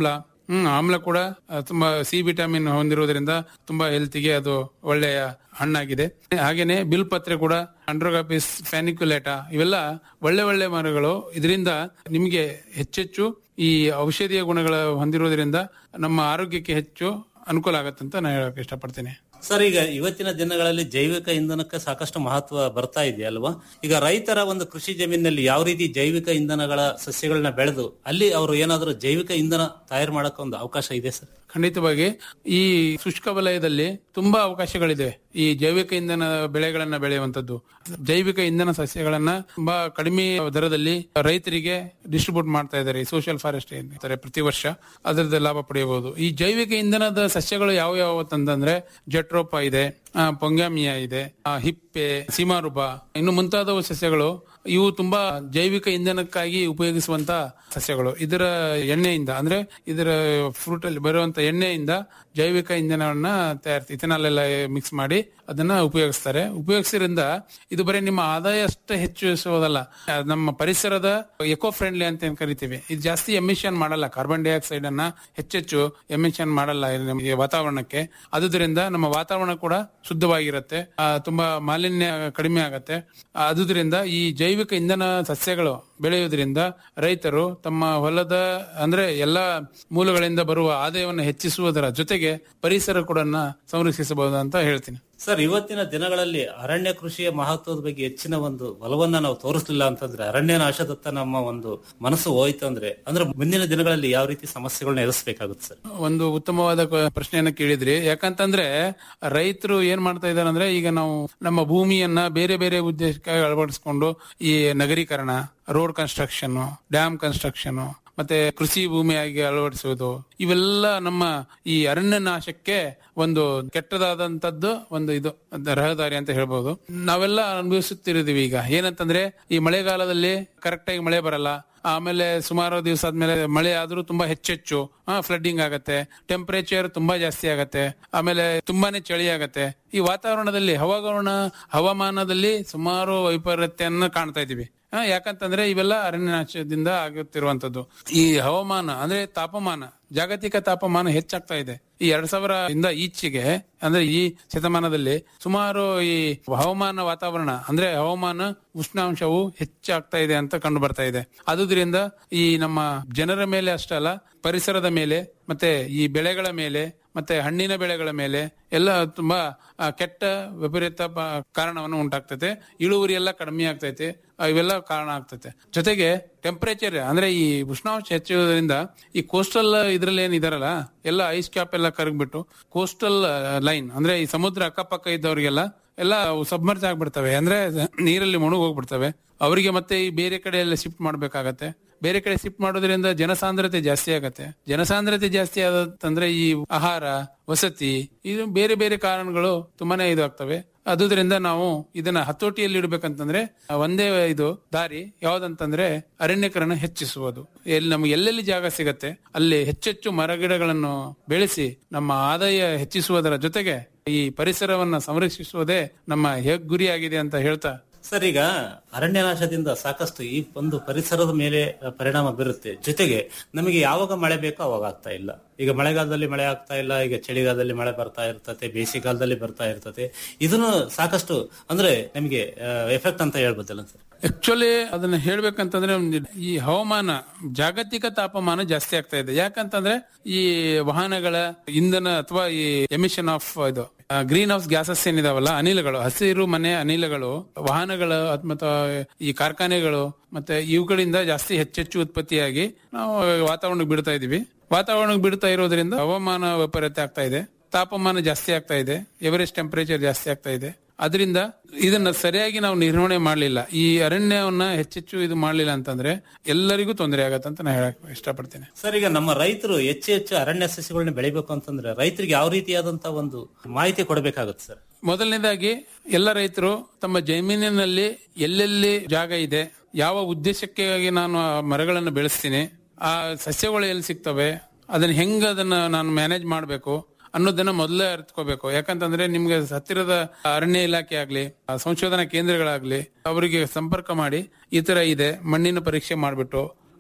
Speaker 10: ಹ್ಮ್ ಆಮ್ಲ ಕೂಡ ಆ, ತುಂಬಾ ಸಿ ವಿಟಮಿನ್ ಹೊಂದಿರುವುದರಿಂದ ತುಂಬಾ ಹೆಲ್ತಿಗೆ ಅದು ಒಳ್ಳೆಯ ಹಣ್ಣಾಗಿದೆ ಹಾಗೇನೆ ಬಿಲ್ಪತ್ರೆ ಕೂಡ ಅಂಡ್ರೋಗಾಪಿಸ್ ಫ್ಯಾನಿಕ್ಯುಲೇಟಾ ಇವೆಲ್ಲ ಒಳ್ಳೆ ಒಳ್ಳೆ ಮರಗಳು ಇದರಿಂದ ನಿಮಗೆ ಹೆಚ್ಚೆಚ್ಚು ಈ ಔಷಧೀಯ ಗುಣಗಳ ಹೊಂದಿರುವುದರಿಂದ ನಮ್ಮ ಆರೋಗ್ಯಕ್ಕೆ ಹೆಚ್ಚು ಅನುಕೂಲ ಆಗತ್ತೆ ಅಂತ ನಾನು ಹೇಳಕ್ ಇಷ್ಟಪಡ್ತೀನಿ
Speaker 4: ಸರ್ ಈಗ ಇವತ್ತಿನ ದಿನಗಳಲ್ಲಿ ಜೈವಿಕ ಇಂಧನಕ್ಕೆ ಸಾಕಷ್ಟು ಮಹತ್ವ ಬರ್ತಾ ಇದೆ ಅಲ್ವಾ ಈಗ ರೈತರ ಒಂದು ಕೃಷಿ ಜಮೀನಿನಲ್ಲಿ ಯಾವ ರೀತಿ ಜೈವಿಕ ಇಂಧನಗಳ ಸಸ್ಯಗಳನ್ನ ಬೆಳೆದು ಅಲ್ಲಿ ಅವರು ಏನಾದರೂ ಜೈವಿಕ ಇಂಧನ ತಯಾರು ಮಾಡಕ್ಕೆ ಒಂದು ಅವಕಾಶ ಇದೆ ಸರ್
Speaker 10: ಖಂಡಿತವಾಗಿ ಈ ಶುಷ್ಕ ವಲಯದಲ್ಲಿ ತುಂಬಾ ಅವಕಾಶಗಳಿದೆ ಈ ಜೈವಿಕ ಇಂಧನ ಬೆಳೆಗಳನ್ನ ಬೆಳೆಯುವಂತದ್ದು ಜೈವಿಕ ಇಂಧನ ಸಸ್ಯಗಳನ್ನ ತುಂಬಾ ಕಡಿಮೆ ದರದಲ್ಲಿ ರೈತರಿಗೆ ಡಿಸ್ಟ್ರಿಬ್ಯೂಟ್ ಮಾಡ್ತಾ ಇದ್ದಾರೆ ಈ ಸೋಷಿಯಲ್ ಫಾರೆಸ್ಟ್ ಅಂತಾರೆ ಪ್ರತಿ ವರ್ಷ ಅದರದ ಲಾಭ ಪಡೆಯಬಹುದು ಈ ಜೈವಿಕ ಇಂಧನದ ಸಸ್ಯಗಳು ಯಾವ ಯಾವ ಅಂತಂದ್ರೆ ಜಟ್ರೋಪ ಇದೆ ಆ, ಪೊಂಗಾಮಿಯಾ ಇದೆ ಆ, ಹಿಪ್ಪೆ ಸೀಮಾರುಬ ಇನ್ನು ಮುಂತಾದವು ಸಸ್ಯಗಳು ಇವು ತುಂಬಾ ಜೈವಿಕ ಇಂಧನಕ್ಕಾಗಿ ಉಪಯೋಗಿಸುವಂತ ಸಸ್ಯಗಳು ಇದರ ಎಣ್ಣೆಯಿಂದ ಅಂದ್ರೆ ಇದರ ಫ್ರೂಟ್ ಅಲ್ಲಿ ಬರುವಂತ ಎಣ್ಣೆಯಿಂದ ಜೈವಿಕ ಇಂಧನವನ್ನ ತಯಾರಿಸಿ ಇಥನಾಲ್ ಎಲ್ಲ ಮಿಕ್ಸ್ ಮಾಡಿ ಅದನ್ನ ಉಪಯೋಗಿಸ್ತಾರೆ ಉಪಯೋಗಿಸಿದ್ರಿಂದ ಇದು ಬರೀ ನಿಮ್ಮ ಆದಾಯ ಅಷ್ಟೇ ಹೆಚ್ಚಿಸುವುದಲ್ಲ ಆ, ನಮ್ಮ ಪರಿಸರದ ಎಕೋ ಫ್ರೆಂಡ್ಲಿ ಅಂತ ಏನ್ ಕರಿತೀವಿ ಇದು ಜಾಸ್ತಿ ಎಮಿಷನ್ ಮಾಡಲ್ಲ ಕಾರ್ಬನ್ ಡೈಆಕ್ಸೈಡ್ ಅನ್ನ ಹೆಚ್ಚೆಚ್ಚು ಎಮಿಷನ್ ಮಾಡಲ್ಲ ಇದು ನಮಗೆ ವಾತಾವರಣಕ್ಕೆ ಆದುದರಿಂದ ನಮ್ಮ ವಾತಾವರಣ ಕೂಡ ಶುದ್ಧವಾಗಿರುತ್ತೆ ಆ, ತುಂಬಾ ಮಾಲಿನ್ಯ ಕಡಿಮೆ ಆಗತ್ತೆ ಆದುದರಿಂದ ಈ ಜೈವಿಕ ಇಂಧನ ಸಸ್ಯಗಳು ಬೆಳೆಯುವುದರಿಂದ ರೈತರು ತಮ್ಮ ಹೊಲದ ಅಂದ್ರೆ ಎಲ್ಲಾ ಮೂಲಗಳಿಂದ ಬರುವ ಆದಾಯವನ್ನು ಹೆಚ್ಚಿಸುವುದರ ಜೊತೆಗೆ ಪರಿಸರ ಕೂಡ ಸಂರಕ್ಷಿಸಬಹುದು ಅಂತ ಹೇಳ್ತೀನಿ
Speaker 4: ಸರ್ ಇವತ್ತಿನ ದಿನಗಳಲ್ಲಿ ಅರಣ್ಯ ಕೃಷಿಯ ಮಹತ್ವದ ಬಗ್ಗೆ ಹೆಚ್ಚಿನ ಒಂದು ಒಲವನ್ನ ನಾವು ತೋರಿಸಲಿಲ್ಲ ಅಂತಂದ್ರೆ ಅರಣ್ಯ ನಾಶದತ್ತ ನಮ್ಮ ಒಂದು ಮನಸ್ಸು ಹೋಯ್ತು ಅಂದ್ರೆ ಅಂದ್ರೆ ಮುಂದಿನ ದಿನಗಳಲ್ಲಿ ಯಾವ ರೀತಿ ಸಮಸ್ಯೆಗಳನ್ನ ಎದುರಿಸಬೇಕಾಗುತ್ತೆ ಸರ್
Speaker 10: ಒಂದು ಉತ್ತಮವಾದ ಕ- ಪ್ರಶ್ನೆಯನ್ನ ಕೇಳಿದ್ರಿ ಯಾಕಂತಂದ್ರೆ ರೈತರು ಏನ್ ಮಾಡ್ತಾ ಇದಾರೆ ಅಂದ್ರೆ ಈಗ ನಾವು ನಮ್ಮ ಭೂಮಿಯನ್ನ ಬೇರೆ ಬೇರೆ ಉದ್ದೇಶಕ್ಕೆ ಅಳವಡಿಸಿಕೊಂಡು ಈ ನಗರೀಕರಣ ರೋಡ್ ಕನ್ಸ್ಟ್ರಕ್ಷನ್ ಡ್ಯಾಮ್ ಕನ್ಸ್ಟ್ರಕ್ಷನ್ ಮತ್ತೆ ಕೃಷಿ ಭೂಮಿಯಾಗಿ ಅಳವಡಿಸುವುದು ಇವೆಲ್ಲ ನಮ್ಮ ಈ ಅರಣ್ಯ ನಾಶಕ್ಕೆ ಒಂದು ಕೆಟ್ಟದಾದಂತದ್ದು ಒಂದು ಇದು ಅದ್ ರಹದಾರಿ ಅಂತ ಹೇಳ್ಬೋದು ನಾವೆಲ್ಲ ಅನುಭವಿಸುತ್ತಿರಿದೀವಿ ಈಗ ಏನಂತಂದ್ರೆ ಈ ಮಳೆಗಾಲದಲ್ಲಿ ಕರೆಕ್ಟ್ ಆಗಿ ಮಳೆ ಬರಲ್ಲ ಆಮೇಲೆ ಸುಮಾರು ದಿವಸ ಆದ್ಮೇಲೆ ಮಳೆ ಆದ್ರೂ ತುಂಬಾ ಹೆಚ್ಚೆಚ್ಚು ಫ್ಲಡ್ಡಿಂಗ್ ಆಗತ್ತೆ ಟೆಂಪರೇಚರ್ ತುಂಬಾ ಜಾಸ್ತಿ ಆಗತ್ತೆ ಆಮೇಲೆ ತುಂಬಾನೇ ಚಳಿ ಆಗತ್ತೆ ಈ ವಾತಾವರಣದಲ್ಲಿ ಹವಾಗುಣ ಹವಾಮಾನದಲ್ಲಿ ಸುಮಾರು ವೈಪರೀತ್ಯನ್ನ ಕಾಣ್ತಾ ಇದೀವಿ ಆ, ಯಾಕಂತಂದ್ರೆ ಇವೆಲ್ಲ ಅರಣ್ಯನಾಶದಿಂದ ಆಗುತ್ತಿರುವಂತದ್ದು ಈ ಹವಾಮಾನ ಅಂದ್ರೆ ತಾಪಮಾನ ಜಾಗತಿಕ ತಾಪಮಾನ ಹೆಚ್ಚಾಗ್ತಾ ಇದೆ ಈ ಎರಡ್ ಸಾವಿರ ಇಂದ ಈಚೆಗೆ ಅಂದ್ರೆ ಈ ಶತಮಾನದಲ್ಲಿ ಸುಮಾರು ಈ ಹವಾಮಾನ ವಾತಾವರಣ ಅಂದ್ರೆ ಹವಾಮಾನ ಉಷ್ಣಾಂಶವು ಹೆಚ್ಚಾಗ್ತಾ ಇದೆ ಅಂತ ಕಂಡು ಬರ್ತಾ ಇದೆ ಆದುದರಿಂದ ಈ ನಮ್ಮ ಜನರ ಮೇಲೆ ಅಷ್ಟೇ ಅಲ್ಲ ಪರಿಸರದ ಮೇಲೆ ಮತ್ತೆ ಈ ಬೆಳೆಗಳ ಮೇಲೆ ಮತ್ತೆ ಹಣ್ಣಿನ ಬೆಳೆಗಳ ಮೇಲೆ ಎಲ್ಲ ತುಂಬಾ ಆ, ಕೆಟ್ಟ ವಿಪರೀತ ಪ- ಕಾರಣವನ್ನು ಉಂಟಾಗ್ತೈತೆ ಇಳುವರಿ ಎಲ್ಲ ಕಡಿಮೆ ಆಗ್ತೈತೆ ಆ, ಇವೆಲ್ಲ ಕಾರಣ ಆಗ್ತೈತೆ ಜೊತೆಗೆ ಟೆಂಪರೇಚರ್ ಅಂದ್ರೆ ಈ ಉಷ್ಣಾಂಶ ಹೆಚ್ಚುವುದರಿಂದ ಈ ಕೋಸ್ಟಲ್ ಇದ್ರಲ್ಲಿ ಏನ್ ಇದಾರಲ್ಲ ಎಲ್ಲ ಐಸ್ ಕ್ಯಾಪ್ ಎಲ್ಲ ಕರಗ್ಬಿಟ್ಟು ಕೋಸ್ಟಲ್ ಲೈನ್ ಅಂದ್ರೆ ಈ ಸಮುದ್ರ ಅಕ್ಕಪಕ್ಕ ಇದ್ದವರಿಗೆಲ್ಲ ಎಲ್ಲ ಸಬ್ಮರ್ಜ್ ಆಗ್ಬಿಡ್ತವೆ ಅಂದ್ರೆ ನೀರಲ್ಲಿ ಮುಳುಗ್ ಹೋಗ್ಬಿಡ್ತವೆ ಅವರಿಗೆ ಮತ್ತೆ ಈ ಬೇರೆ ಕಡೆ ಎಲ್ಲ ಶಿಫ್ಟ್ ಮಾಡ್ಬೇಕಾಗತ್ತೆ ಬೇರೆ ಕಡೆ ಶಿಫ್ಟ್ ಮಾಡೋದ್ರಿಂದ ಜನಸಾಂದ್ರತೆ ಜಾಸ್ತಿ ಆಗತ್ತೆ ಜನಸಾಂದ್ರತೆ ಜಾಸ್ತಿ ಆದಂತಂದ್ರೆ ಈ ಆಹಾರ ವಸತಿ ಇದು ಬೇರೆ ಬೇರೆ ಕಾರಣಗಳು ತುಂಬಾನೇ ಇದು ಆಗ್ತವೆ ಅದುದರಿಂದ ನಾವು ಇದನ್ನ ಹತೋಟಿಯಲ್ಲಿ ಇಡಬೇಕಂತಂದ್ರೆ ಒಂದೇ ಇದು ದಾರಿ ಯಾವ್ದಂತಂದ್ರೆ ಅರಣ್ಯಕರಣ ಹೆಚ್ಚಿಸುವುದು ಎಲ್ಲಿ ನಮ್ಗೆ ಎಲ್ಲೆಲ್ಲಿ ಜಾಗ ಸಿಗತ್ತೆ ಅಲ್ಲಿ ಹೆಚ್ಚೆಚ್ಚು ಮರಗಿಡಗಳನ್ನು ಬೆಳೆಸಿ ನಮ್ಮ ಆದಾಯ ಹೆಚ್ಚಿಸುವುದರ ಜೊತೆಗೆ ಈ ಪರಿಸರವನ್ನ ಸಂರಕ್ಷಿಸುವುದೇ ನಮ್ಮ ಹೇಗ್ ಗುರಿಯಾಗಿದೆ ಅಂತ ಹೇಳ್ತಾ
Speaker 4: ಸರ್ ಈಗ ಅರಣ್ಯನಾಶದಿಂದ ಸಾಕಷ್ಟು ಈ ಒಂದು ಪರಿಸರದ ಮೇಲೆ ಪರಿಣಾಮ ಬೀರುತ್ತೆ ಜೊತೆಗೆ ನಮಗೆ ಯಾವಾಗ ಮಳೆ ಬೇಕೋ ಅವಾಗ ಆಗ್ತಾ ಇಲ್ಲ ಈಗ ಮಳೆಗಾಲದಲ್ಲಿ ಮಳೆ ಆಗ್ತಾ ಇಲ್ಲ ಈಗ ಚಳಿಗಾಲದಲ್ಲಿ ಮಳೆ ಬರ್ತಾ ಇರ್ತತೆ ಬೇಸಿಗೆಗಾಲದಲ್ಲಿ ಬರ್ತಾ ಇರ್ತತೆ ಇದನ್ನು ಸಾಕಷ್ಟು ಅಂದ್ರೆ ನಮಗೆ ಎಫೆಕ್ಟ್ ಅಂತ ಹೇಳ್ಬೋದಲ್ಲ ಸರ್
Speaker 10: ಆಕ್ಚುಲಿ ಅದನ್ನ ಹೇಳ್ಬೇಕಂತಂದ್ರೆ ಒಂದು ಈ ಹವಾಮಾನ ಜಾಗತಿಕ ತಾಪಮಾನ ಜಾಸ್ತಿ ಆಗ್ತಾ ಇದೆ ಯಾಕಂತಂದ್ರೆ ಈ ವಾಹನಗಳ ಇಂಧನ ಅಥವಾ ಈ ಎಮಿಷನ್ ಆಫ್ ಇದು ಗ್ರೀನ್ ಹೌಸ್ ಗ್ಯಾಸಸ್ ಏನಿದಾವಲ್ಲ ಅನಿಲಗಳು ಹಸಿರು ಮನೆ ಅನಿಲಗಳು ವಾಹನಗಳು ಮತ್ತು ಈ ಕಾರ್ಖಾನೆಗಳು ಮತ್ತೆ ಇವುಗಳಿಂದ ಜಾಸ್ತಿ ಹೆಚ್ಚೆಚ್ಚು ಉತ್ಪತ್ತಿಯಾಗಿ ನಾವು ವಾತಾವರಣಕ್ಕೆ ಬಿಡ್ತಾ ಇದೀವಿ ವಾತಾವರಣಕ್ಕೆ ಬಿಡ್ತಾ ಇರೋದ್ರಿಂದ ಹವಾಮಾನ ವೈಪರೀತ್ಯ ಆಗ್ತಾ ಇದೆ ತಾಪಮಾನ ಜಾಸ್ತಿ ಆಗ್ತಾ ಇದೆ ಎವರೇಜ್ ಟೆಂಪರೇಚರ್ ಜಾಸ್ತಿ ಆಗ್ತಾ ಇದೆ ಅದರಿಂದ ಇದನ್ನ ಸರಿಯಾಗಿ ನಾವು ನಿರ್ವಹಣೆ ಮಾಡಲಿಲ್ಲ ಈ ಅರಣ್ಯವನ್ನ ಹೆಚ್ಚೆಚ್ಚು ಇದು ಮಾಡಲಿಲ್ಲ ಅಂತಂದ್ರೆ ಎಲ್ಲರಿಗೂ ತೊಂದರೆ ಆಗತ್ತೆ ಅಂತ ನಾನು ಹೇಳಕ್ ಇಷ್ಟಪಡ್ತೇನೆ
Speaker 4: ಸರ್ ಈಗ ನಮ್ಮ ರೈತರು ಹೆಚ್ಚು ಹೆಚ್ಚು ಅರಣ್ಯ ಸಸ್ಯಗಳನ್ನ ಬೆಳಿಬೇಕು ಅಂತಂದ್ರೆ ರೈತರಿಗೆ ಯಾವ ರೀತಿಯಾದಂತ ಒಂದು ಮಾಹಿತಿ ಕೊಡಬೇಕಾಗುತ್ತೆ ಸರ್
Speaker 10: ಮೊದಲನೇದಾಗಿ ಎಲ್ಲ ರೈತರು ತಮ್ಮ ಜಮೀನಿನಲ್ಲಿ ಎಲ್ಲೆಲ್ಲಿ ಜಾಗ ಇದೆ ಯಾವ ಉದ್ದೇಶಕ್ಕಾಗಿ ನಾನು ಆ ಮರಗಳನ್ನು ಬೆಳೆಸ್ತೀನಿ ಆ ಸಸ್ಯಗಳು ಎಲ್ಲಿ ಸಿಗ್ತವೆ ಅದನ್ನ ಹೆಂಗ ಅದನ್ನ ನಾನು ಮ್ಯಾನೇಜ್ ಮಾಡಬೇಕು ಅನ್ನೋದನ್ನ ಮೊದಲೇ ಅರ್ಥಕೋಬೇಕು ಯಾಕಂತಂದ್ರೆ ನಿಮ್ಗೆ ಹತ್ತಿರದ ಅರಣ್ಯ ಇಲಾಖೆ ಆಗ್ಲಿ ಆ ಸಂಶೋಧನಾ ಕೇಂದ್ರಗಳಾಗ್ಲಿ ಅವರಿಗೆ ಸಂಪರ್ಕ ಮಾಡಿ ಈ ತರ ಇದೆ ಮಣ್ಣಿನ ಪರೀಕ್ಷೆ ಮಾಡ್ಬಿಟ್ಟು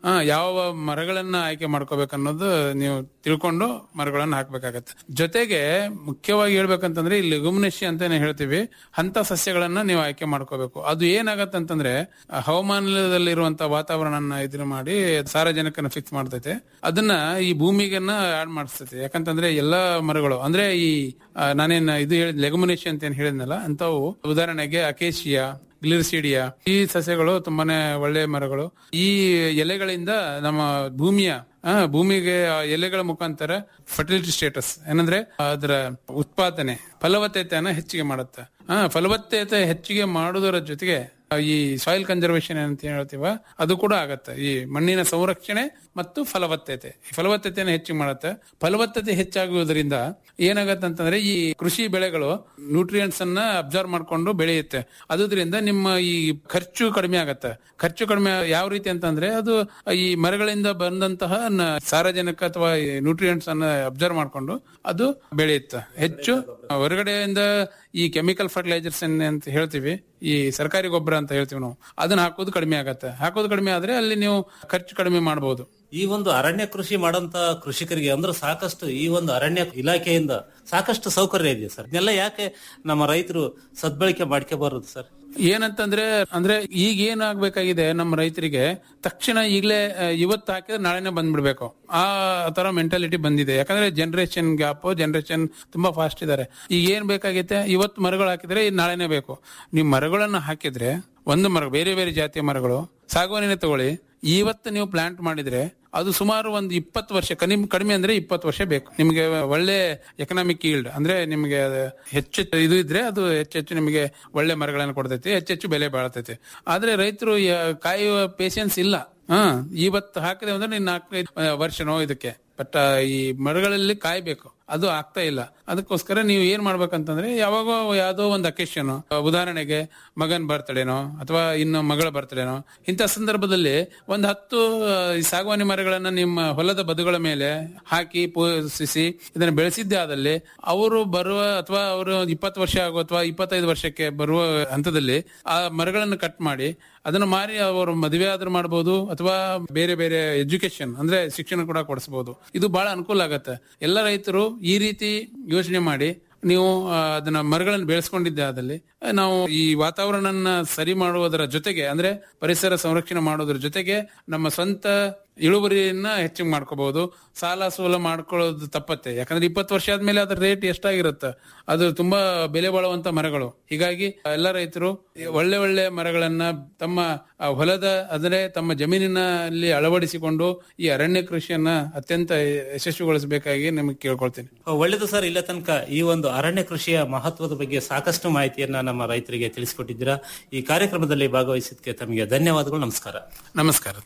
Speaker 10: ಆ, ಯಾವ ಮರಗಳನ್ನ ಆಯ್ಕೆ ಮಾಡ್ಕೋಬೇಕು ಅನ್ನೋದು ನೀವು ತಿಳ್ಕೊಂಡು ಮರಗಳನ್ನ ಹಾಕ್ಬೇಕಾಗತ್ತೆ ಜೊತೆಗೆ ಮುಖ್ಯವಾಗಿ ಹೇಳ್ಬೇಕಂತಂದ್ರೆ ಈ ಲೆಗುಮಿನೇಷಿ ಅಂತಾನೆ ಹೇಳ್ತೀವಿ ಅಂತ ಸಸ್ಯಗಳನ್ನ ನೀವು ಆಯ್ಕೆ ಮಾಡ್ಕೋಬೇಕು ಅದು ಏನಾಗತ್ತೆ ಅಂತಂದ್ರೆ ಆ, ಹವಾಮಾನದಲ್ಲಿರುವಂತ ವಾತಾವರಣನ ಇದನ್ನ ಮಾಡಿ ಸಾರಜನಕನ ಫಿಕ್ಸ್ ಮಾಡ್ತೈತೆ ಅದನ್ನ ಈ ಭೂಮಿಗೆನ್ನ ಆಡ್ ಮಾಡಿಸ್ತೈತೆ ಯಾಕಂತಂದ್ರೆ ಎಲ್ಲಾ ಮರಗಳು ಅಂದ್ರೆ ಈ ಆ, ನಾನೇನ್ ಇದು ಹೇಳಿದ್ ಲೆಗುಮಿನೇಷಿ ಅಂತ ಏನ್ ಹೇಳಿದ್ನಲ್ಲ ಅಂತವು ಉದಾಹರಣೆಗೆ ಅಕೇಶಿಯಾ ಗ್ಲಿರ್ಸಿಡಿಯಾ ಈ ಸಸ್ಯಗಳು ತುಂಬಾನೇ ಒಳ್ಳೆ ಮರಗಳು ಈ ಎಲೆಗಳಿಂದ ನಮ್ಮ ಭೂಮಿಯ ಆ, ಭೂಮಿಗೆ ಆ ಎಲೆಗಳ ಮುಖಾಂತರ ಫರ್ಟಿಲಿಟಿ ಸ್ಟೇಟಸ್ ಏನಂದ್ರೆ ಅದರ ಉತ್ಪಾದನೆ ಫಲವತ್ತತೆಯನ್ನ ಹೆಚ್ಚಿಗೆ ಮಾಡುತ್ತೆ ಆ ಫಲವತ್ತತೆ ಹೆಚ್ಚಿಗೆ ಮಾಡುವುದರ ಜೊತೆಗೆ ಆ, ಈ ಸಾಯಿಲ್ ಕನ್ಸರ್ವೇಶನ್ ಅಂತ ಹೇಳ್ತೀವ ಅದು ಕೂಡ ಆಗತ್ತೆ ಈ ಮಣ್ಣಿನ ಸಂರಕ್ಷಣೆ ಮತ್ತು ಫಲವತ್ತತೆ ಈ ಫಲವತ್ತತೆಯನ್ನು ಹೆಚ್ಚಿಗೆ ಮಾಡುತ್ತೆ ಫಲವತ್ತತೆ ಹೆಚ್ಚಾಗುವುದರಿಂದ ಏನಾಗತ್ತೆ ಅಂತಂದ್ರೆ ಈ ಕೃಷಿ ಬೆಳೆಗಳು ನ್ಯೂಟ್ರಿಯೆಂಟ್ಸ್ ಅನ್ನ ಅಬ್ಸರ್ವ್ ಮಾಡ್ಕೊಂಡು ಬೆಳೆಯುತ್ತೆ ಅದುದ್ರಿಂದ ನಿಮ್ಮ ಈ ಖರ್ಚು ಕಡಿಮೆ ಆಗತ್ತೆ ಖರ್ಚು ಕಡಿಮೆ ಯಾವ ರೀತಿ ಅಂತಂದ್ರೆ ಅದು ಈ ಮರಗಳಿಂದ ಬಂದಂತಹ ನ- ಸಾರಜನಕ ಅಥವಾ ನ್ಯೂಟ್ರಿಯೆಂಟ್ಸ್ ಅನ್ನ ಅಬ್ಸರ್ವ್ ಮಾಡ್ಕೊಂಡು ಅದು ಬೆಳೆಯುತ್ತೆ ಹೆಚ್ಚು ಹೊರಗಡೆಯಿಂದ ಈ ಕೆಮಿಕಲ್ ಫರ್ಟಿಲೈಸರ್ಸ್ ಅಂತ ಹೇಳ್ತೀವಿ ಈ ಸರ್ಕಾರಿ ಗೊಬ್ಬರ ಅಂತ ಹೇಳ್ತೀವಿ ನಾವು ಅದನ್ನ ಹಾಕೋದು ಕಡಿಮೆ ಆಗತ್ತೆ ಹಾಕೋದು ಕಡಿಮೆ ಆದ್ರೆ ಅಲ್ಲಿ ನೀವು ಖರ್ಚು ಕಡಿಮೆ ಮಾಡಬಹುದು
Speaker 4: ಈ ಒಂದು ಅರಣ್ಯ ಕೃಷಿ ಮಾಡಂತ ಕೃಷಿಕರಿಗೆ ಅಂದ್ರೆ ಸಾಕಷ್ಟು ಈ ಒಂದು ಅರಣ್ಯ ಇಲಾಖೆಯಿಂದ ಸಾಕಷ್ಟು ಸೌಕರ್ಯ ಇದೆ ಸರ್ ಇದನ್ನೆಲ್ಲ ಯಾಕೆ ನಮ್ಮ ರೈತರು ಸದ್ಬಳಕೆ ಮಾಡ್ಕೋಬಾರದು ಸರ್
Speaker 10: ಏನಂತಂದ್ರೆ ಅಂದ್ರೆ ಈಗ ಏನಾಗ್ಬೇಕಾಗಿದೆ ನಮ್ಮ ರೈತರಿಗೆ ತಕ್ಷಣ ಈಗಲೇ ಇವತ್ತು ಹಾಕಿದ್ರೆ ನಾಳೆನೆ ಬಂದ್ಬಿಡ್ಬೇಕು ಆ ತರ ಮೆಂಟಾಲಿಟಿ ಬಂದಿದೆ ಯಾಕಂದ್ರೆ ಜನರೇಷನ್ ಗ್ಯಾಪ್ ಜನರೇಷನ್ ತುಂಬಾ ಫಾಸ್ಟ್ ಇದಾರೆ ಈಗ ಏನ್ ಬೇಕಾಗೈತೆ ಇವತ್ತು ಮರಗಳು ಹಾಕಿದ್ರೆ ಇದ್ ನಾಳೆನೆ ಬೇಕು ನೀವು ಮರಗಳನ್ನ ಹಾಕಿದ್ರೆ ಒಂದು ಮರ ಬೇರೆ ಬೇರೆ ಜಾತಿಯ ಮರಗಳು ಸಾಗುವಾನಿನ ತಗೊಳ್ಳಿ ಇವತ್ತು ನೀವು ಪ್ಲಾಂಟ್ ಮಾಡಿದ್ರೆ ಅದು ಸುಮಾರು ಒಂದು ಇಪ್ಪತ್ತು ವರ್ಷ ಕಡಿಮೆ ಕಡಿಮೆ ಅಂದ್ರೆ ಇಪ್ಪತ್ತು ವರ್ಷ ಬೇಕು ನಿಮಗೆ ಒಳ್ಳೆ ಎಕನಾಮಿಕ್ ಈಲ್ಡ್ ಅಂದ್ರೆ ನಿಮಗೆ ಅದು ಹೆಚ್ಚು ಇದು ಇದ್ರೆ ಅದು ಹೆಚ್ಚೆಚ್ಚು ನಿಮಗೆ ಒಳ್ಳೆ ಮರಗಳನ್ನು ಕೊಡ್ತೈತಿ ಹೆಚ್ಚೆಚ್ಚು ಬೆಲೆ ಬಾಳ್ತೈತಿ ಆದ್ರೆ ರೈತರು ಯ- ಕಾಯುವ ಪೇಷನ್ಸ್ ಇಲ್ಲ ಹಾ ಇವತ್ತು ಹಾಕಿದೆ ಅಂದ್ರೆ ನೀನ್ ನಾಲ್ಕೈದು ವರ್ಷನೋ ಇದಕ್ಕೆ ಬಟ್ ಈ ಮರಗಳಲ್ಲಿ ಕಾಯ್ಬೇಕು ಅದು ಆಗ್ತಾ ಇಲ್ಲ ಅದಕ್ಕೋಸ್ಕರ ನೀವು ಏನ್ ಮಾಡ್ಬೇಕಂತಂದ್ರೆ ಯಾವಾಗೋ ಯಾವ್ದೋ ಒಂದು ಅಕೇಶನ್ ಉದಾಹರಣೆಗೆ ಮಗನ್ ಬರ್ತಡೇನೋ ಅಥವಾ ಇನ್ನು ಮಗಳ ಬರ್ತಡೇನೋ ಇಂಥ ಸಂದರ್ಭದಲ್ಲಿ ಒಂದು ಹತ್ತು ಆ, ಈ ಸಾಗವಾನಿ ಮರಗಳನ್ನ ನಿಮ್ಮ ಹೊಲದ ಬದುಗಳ ಮೇಲೆ ಹಾಕಿ ಪೋಷಿಸಿ ಇದನ್ನ ಬೆಳೆಸಿದ್ದೇ ಆದಲ್ಲಿ ಅವರು ಬರುವ ಅಥವಾ ಅವರು ಇಪ್ಪತ್ತು ವರ್ಷ ಆಗೋ ಅಥವಾ ಇಪ್ಪತ್ತೈದು ವರ್ಷಕ್ಕೆ ಬರುವ ಹಂತದಲ್ಲಿ ಆ ಮರಗಳನ್ನು ಕಟ್ ಮಾಡಿ ಅದನ್ನು ಮಾರಿ ಅವರು ಮದುವೆ ಆದ್ರೂ ಮಾಡಬಹುದು ಅಥವಾ ಬೇರೆ ಬೇರೆ ಎಜುಕೇಶನ್ ಅಂದ್ರೆ ಶಿಕ್ಷಣ ಕೂಡ ಕೊಡಿಸಬಹುದು ಇದು ಬಹಳ ಅನುಕೂಲ ಆಗತ್ತೆ ಎಲ್ಲ ರೈತರು ಈ ರೀತಿ ಯೋಚನೆ ಮಾಡಿ ನೀವು ಆ, ಅದನ್ನ ಮರಗಳನ್ನು ಬೆಳೆಸ್ಕೊಂಡಿದ್ದೆ ಆದಲ್ಲಿ ಆ, ನಾವು ಈ ವಾತಾವರಣನ ಸರಿ ಮಾಡುವುದರ ಜೊತೆಗೆ ಅಂದ್ರೆ ಪರಿಸರ ಸಂರಕ್ಷಣೆ ಮಾಡೋದ್ರ ಜೊತೆಗೆ ನಮ್ಮ ಸ್ವಂತ ಇಳುವರಿಯನ್ನ ಹೆಚ್ಚಿಗೆ ಮಾಡ್ಕೋಬಹುದು ಸಾಲ ಸೂಲ ಮಾಡ್ಕೊಳ್ಳೋದು ತಪ್ಪತ್ತೆ ಯಾಕಂದ್ರೆ ಇಪ್ಪತ್ತು ವರ್ಷ ಆದ್ಮೇಲೆ ಅದ್ರ ರೇಟ್ ಎಷ್ಟಾಗಿರುತ್ತೆ ಅದು ತುಂಬಾ ಬೆಲೆ ಬಾಳುವಂತ ಮರಗಳು ಹೀಗಾಗಿ ಎಲ್ಲ ರೈತರು ಒಳ್ಳೆ ಒಳ್ಳೆ ಮರಗಳನ್ನ ತಮ್ಮ ಆ, ಹೊಲದ ಅಂದ್ರೆ ತಮ್ಮ ಜಮೀನಿನಲ್ಲಿ ಅಳವಡಿಸಿಕೊಂಡು ಈ ಅರಣ್ಯ ಕೃಷಿಯನ್ನ ಅತ್ಯಂತ ಯಶಸ್ವಿಗೊಳಿಸಬೇಕಾಗಿ ನಿಮಗೆ ಕೇಳ್ಕೊಳ್ತೀನಿ
Speaker 4: ಒಳ್ಳೇದು ಸರ್ ಇಲ್ಲ ತನಕ ಈ ಒಂದು ಅರಣ್ಯ ಕೃಷಿಯ ಮಹತ್ವದ ಬಗ್ಗೆ ಸಾಕಷ್ಟು ಮಾಹಿತಿಯನ್ನ ನಮ್ಮ ರೈತರಿಗೆ ತಿಳಿಸಿಕೊಟ್ಟಿದ್ದೀರಾ ಈ ಕಾರ್ಯಕ್ರಮದಲ್ಲಿ ಭಾಗವಹಿಸಿದ್ದಕ್ಕೆ ತಮಗೆ ಧನ್ಯವಾದಗಳು ನಮಸ್ಕಾರ
Speaker 10: ನಮಸ್ಕಾರ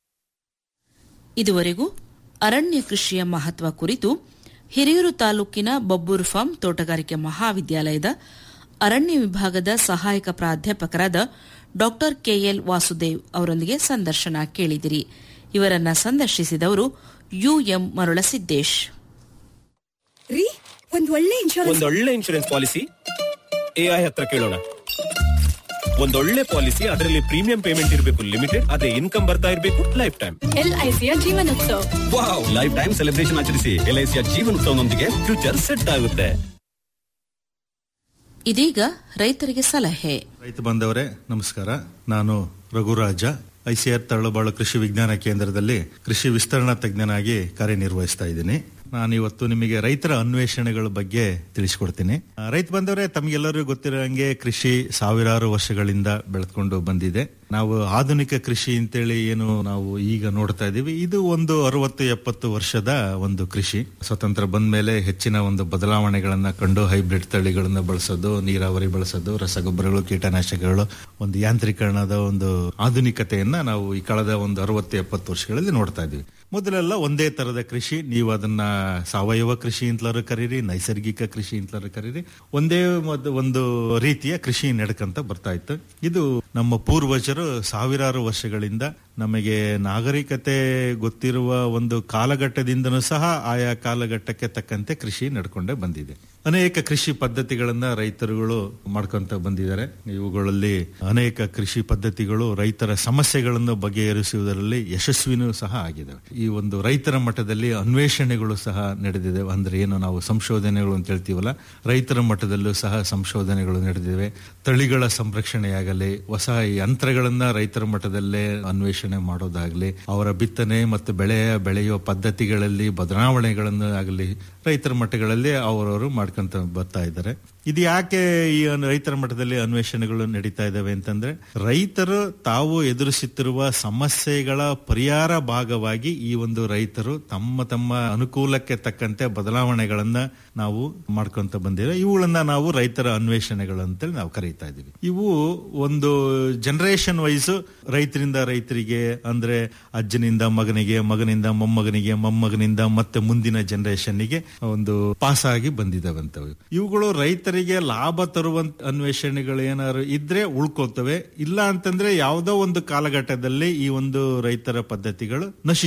Speaker 3: ಇದುವರೆಗೂ ಅರಣ್ಯ ಕೃಷಿಯ ಮಹತ್ವ ಕುರಿತು ಹಿರಿಯೂರು ತಾಲೂಕಿನ ಬಬ್ಬೂರು ಫಾರ್ಮ್ ತೋಟಗಾರಿಕೆ ಮಹಾವಿದ್ಯಾಲಯದ ಅರಣ್ಯ ವಿಭಾಗದ ಸಹಾಯಕ ಪ್ರಾಧ್ಯಾಪಕರಾದ ಡಾ ಕೆಎಲ್ ವಾಸುದೇವ್ ಅವರೊಂದಿಗೆ ಸಂದರ್ಶನ ಕೇಳಿದಿರಿ ಇವರನ್ನ ಸಂದರ್ಶಿಸಿದವರು ಯುಎಂ ಮರುಳಸಿದ್ದೇಶ್
Speaker 11: ರೀ ಒಂದ್ ಒಳ್ಳೆ ಇನ್ಶೂರೆನ್ಸ್
Speaker 12: ಒಂದೊಳ್ಳೆ ಇನ್ಶೂರೆನ್ಸ್ ಪಾಲಿಸಿ ಎಐ ಹತ್ರ ಕೇಳೋಣ ಒಂದೊಳ್ಳೆ ಪಾಲಿಸಿ ಅದರಲ್ಲಿ ಪ್ರೀಮಿಯಂ ಪೇಮೆಂಟ್ ಇರಬೇಕು ಲಿಮಿಟೆಡ್ ಅದೇ ಇನ್ಕಮ್ ಬರ್ತಾ ಇರಬೇಕು ಲೈಫ್ ಟೈಮ್
Speaker 11: ಎಲ್ಐಸಿಯ Jeevanotsava
Speaker 12: wow life time celebration ಆಚರಿಸಿ ಎಲ್ಐಸಿಯ ಜೀವನೋತ್ಸವನೊಂದಿಗೆ ಫ್ಯೂಚರ್ ಸೆಟ್ ಆಗುತ್ತೆ
Speaker 3: ಇದೀಗ ರೈತರಿಗೆ ಸಲಹೆ
Speaker 13: ರೈತ ಬಂದವರೇ ನಮಸ್ಕಾರ ನಾನು ರಘುರಾಜ ಐಸಿಆರ್ ತರಳುಬಾಳು ಕೃಷಿ ವಿಜ್ಞಾನ ಕೇಂದ್ರದಲ್ಲಿ ಕೃಷಿ ವಿಸ್ತರಣಾ ತಜ್ಞನಾಗಿ ಕಾರ್ಯನಿರ್ವಹಿಸ್ತಾ ಇದ್ದೀನಿ ನಾನು ಇವತ್ತು ನಿಮಗೆ ರೈತರ ಅನ್ವೇಷಣೆಗಳ ಬಗ್ಗೆ ತಿಳಿಸ್ಕೊಡ್ತೀನಿ ಆ, ರೈತ ಬಂದವರೇ ತಮಗೆಲ್ಲರಿಗೂ ಗೊತ್ತಿರೋ ಹಂಗೆ ಕೃಷಿ ಸಾವಿರಾರು ವರ್ಷಗಳಿಂದ ಬೆಳೆದುಕೊಂಡು ಬಂದಿದೆ ನಾವು ಆಧುನಿಕ ಕೃಷಿ ಅಂತೇಳಿ ಏನು ನಾವು ಈಗ ನೋಡ್ತಾ ಇದೀವಿ ಇದು ಒಂದು ಅರವತ್ತು ಎಪ್ಪತ್ತು ವರ್ಷದ ಒಂದು ಕೃಷಿ ಸ್ವತಂತ್ರ ಬಂದ ಮೇಲೆ ಹೆಚ್ಚಿನ ಒಂದು ಬದಲಾವಣೆಗಳನ್ನ ಕಂಡು ಹೈಬ್ರಿಡ್ ತಳಿಗಳನ್ನ ಬಳಸೋದು ನೀರಾವರಿ ಬಳಸೋದು ರಸಗೊಬ್ಬರಗಳು ಕೀಟನಾಶಕಗಳು ಒಂದು ಯಾಂತ್ರೀಕರಣದ ಒಂದು ಆಧುನಿಕತೆಯನ್ನ ನಾವು ಈ ಕಳೆದ ಒಂದು ಅರವತ್ತು ಎಪ್ಪತ್ತು ವರ್ಷಗಳಲ್ಲಿ ನೋಡ್ತಾ ಇದೀವಿ ಮೊದಲೆಲ್ಲ ಒಂದೇ ತರದ ಕೃಷಿ ನೀವು ಅದನ್ನ ಸಾವಯವ ಕೃಷಿ ಅಂತಲಾರು ಕರೀರಿ ನೈಸರ್ಗಿಕ ಕೃಷಿ ಅಂತಲಾರು ಕರೀರಿ ಒಂದೇ ಮೊದ- ಒಂದು ರೀತಿಯ ಕೃಷಿ ನಡ್ಕಂತ ಬರ್ತಾ ಇತ್ತು ಇದು ನಮ್ಮ ಪೂರ್ವಜರು ಸಾವಿರಾರು ವರ್ಷಗಳಿಂದ ನಮಗೆ ನಾಗರಿಕತೆ ಗೊತ್ತಿರುವ ಒಂದು ಕಾಲಘಟ್ಟದಿಂದನೂ ಸಹ ಆಯಾ ಕಾಲಘಟ್ಟಕ್ಕೆ ತಕ್ಕಂತೆ ಕೃಷಿ ನಡ್ಕೊಂಡೇ ಬಂದಿದೆ ಅನೇಕ ಕೃಷಿ ಪದ್ಧತಿಗಳನ್ನ ರೈತರುಗಳು ಮಾಡ್ಕೊಂತ ಬಂದಿದ್ದಾರೆ ಇವುಗಳಲ್ಲಿ ಅನೇಕ ಕೃಷಿ ಪದ್ಧತಿಗಳು ರೈತರ ಸಮಸ್ಯೆಗಳನ್ನು ಬಗೆಹರಿಸುವುದರಲ್ಲಿ ಯಶಸ್ವಿನೂ ಸಹ ಆಗಿದ್ದಾವೆ ಈ ಒಂದು ರೈತರ ಮಟ್ಟದಲ್ಲಿ ಅನ್ವೇಷಣೆಗಳು ಸಹ ನಡೆದಿದೆ ಅಂದ್ರೆ ಏನು ನಾವು ಸಂಶೋಧನೆಗಳು ಅಂತ ಹೇಳ್ತೀವಲ್ಲ ರೈತರ ಮಟ್ಟದಲ್ಲೂ ಸಹ ಸಂಶೋಧನೆಗಳು ನಡೆದಿವೆ ತಳಿಗಳ ಸಂರಕ್ಷಣೆಯಾಗಲಿ ಹೊಸ ಯಂತ್ರಗಳನ್ನ ರೈತರ ಮಟ್ಟದಲ್ಲೇ ಅನ್ವೇಷಣೆ ಮಾಡೋದಾಗ್ಲಿ ಅವರ ಬಿತ್ತನೆ ಮತ್ತು ಬೆಳೆಯ ಬೆಳೆಯುವ ಪದ್ಧತಿಗಳಲ್ಲಿ ಬದಲಾವಣೆಗಳನ್ನು ಆಗಲಿ ರೈತರ ಮಟ್ಟಗಳಲ್ಲಿ ಅವರವರು ಮಾಡ್ಕೊಂತ ಬರ್ತಾ ಇದ್ದಾರೆ ಇದು ಯಾಕೆ ಈ ಅನ್- ರೈತರ ಮಟ್ಟದಲ್ಲಿ ಅನ್ವೇಷಣೆಗಳು ನಡೀತಾ ಇದಾವೆ ಅಂತಂದ್ರೆ ರೈತರು ತಾವು ಎದುರಿಸುತ್ತಿರುವ ಸಮಸ್ಯೆಗಳ ಪರಿಹಾರ ಭಾಗವಾಗಿ ಈ ಒಂದು ರೈತರು ತಮ್ಮ ತಮ್ಮ ಅನುಕೂಲಕ್ಕೆ ತಕ್ಕಂತೆ ಬದಲಾವಣೆಗಳನ್ನ ನಾವು ಮಾಡ್ಕೊಂತ ಬಂದಿವೆ ಇವುಗಳನ್ನ ನಾವು ರೈತರ ಅನ್ವೇಷಣೆಗಳು ಅಂತೇಳಿ ನಾವು ಕರೀತಾ ಇದೀವಿ ಇವು ಒಂದು ಜನರೇಷನ್ ವೈಸ್ ರೈತರಿಂದ ರೈತರಿಗೆ ಅಂದ್ರೆ ಅಜ್ಜನಿಂದ ಮಗನಿಗೆ ಮಗನಿಂದ ಮೊಮ್ಮಗನಿಗೆ ಮೊಮ್ಮಗನಿಂದ ಮತ್ತೆ ಮುಂದಿನ ಜನರೇಷನ್ಗೆ ಒಂದು ಪಾಸ್ ಆಗಿ ಬಂದಿದ್ದಾವಂತವು ಇವುಗಳು ರೈತರಿಗೆ ಲಾಭ ತರುವಂತ ಅನ್ವೇಷಣೆಗಳು ಏನಾದ್ರು ಇದ್ರೆ ಉಳ್ಕೊಳ್ತವೆ ಇಲ್ಲ ಅಂತಂದ್ರೆ ಯಾವುದೋ ಒಂದು ಕಾಲಘಟ್ಟದಲ್ಲಿ ಈ ಒಂದು ರೈತರ ಪದ್ಧತಿಗಳು ನಶಿ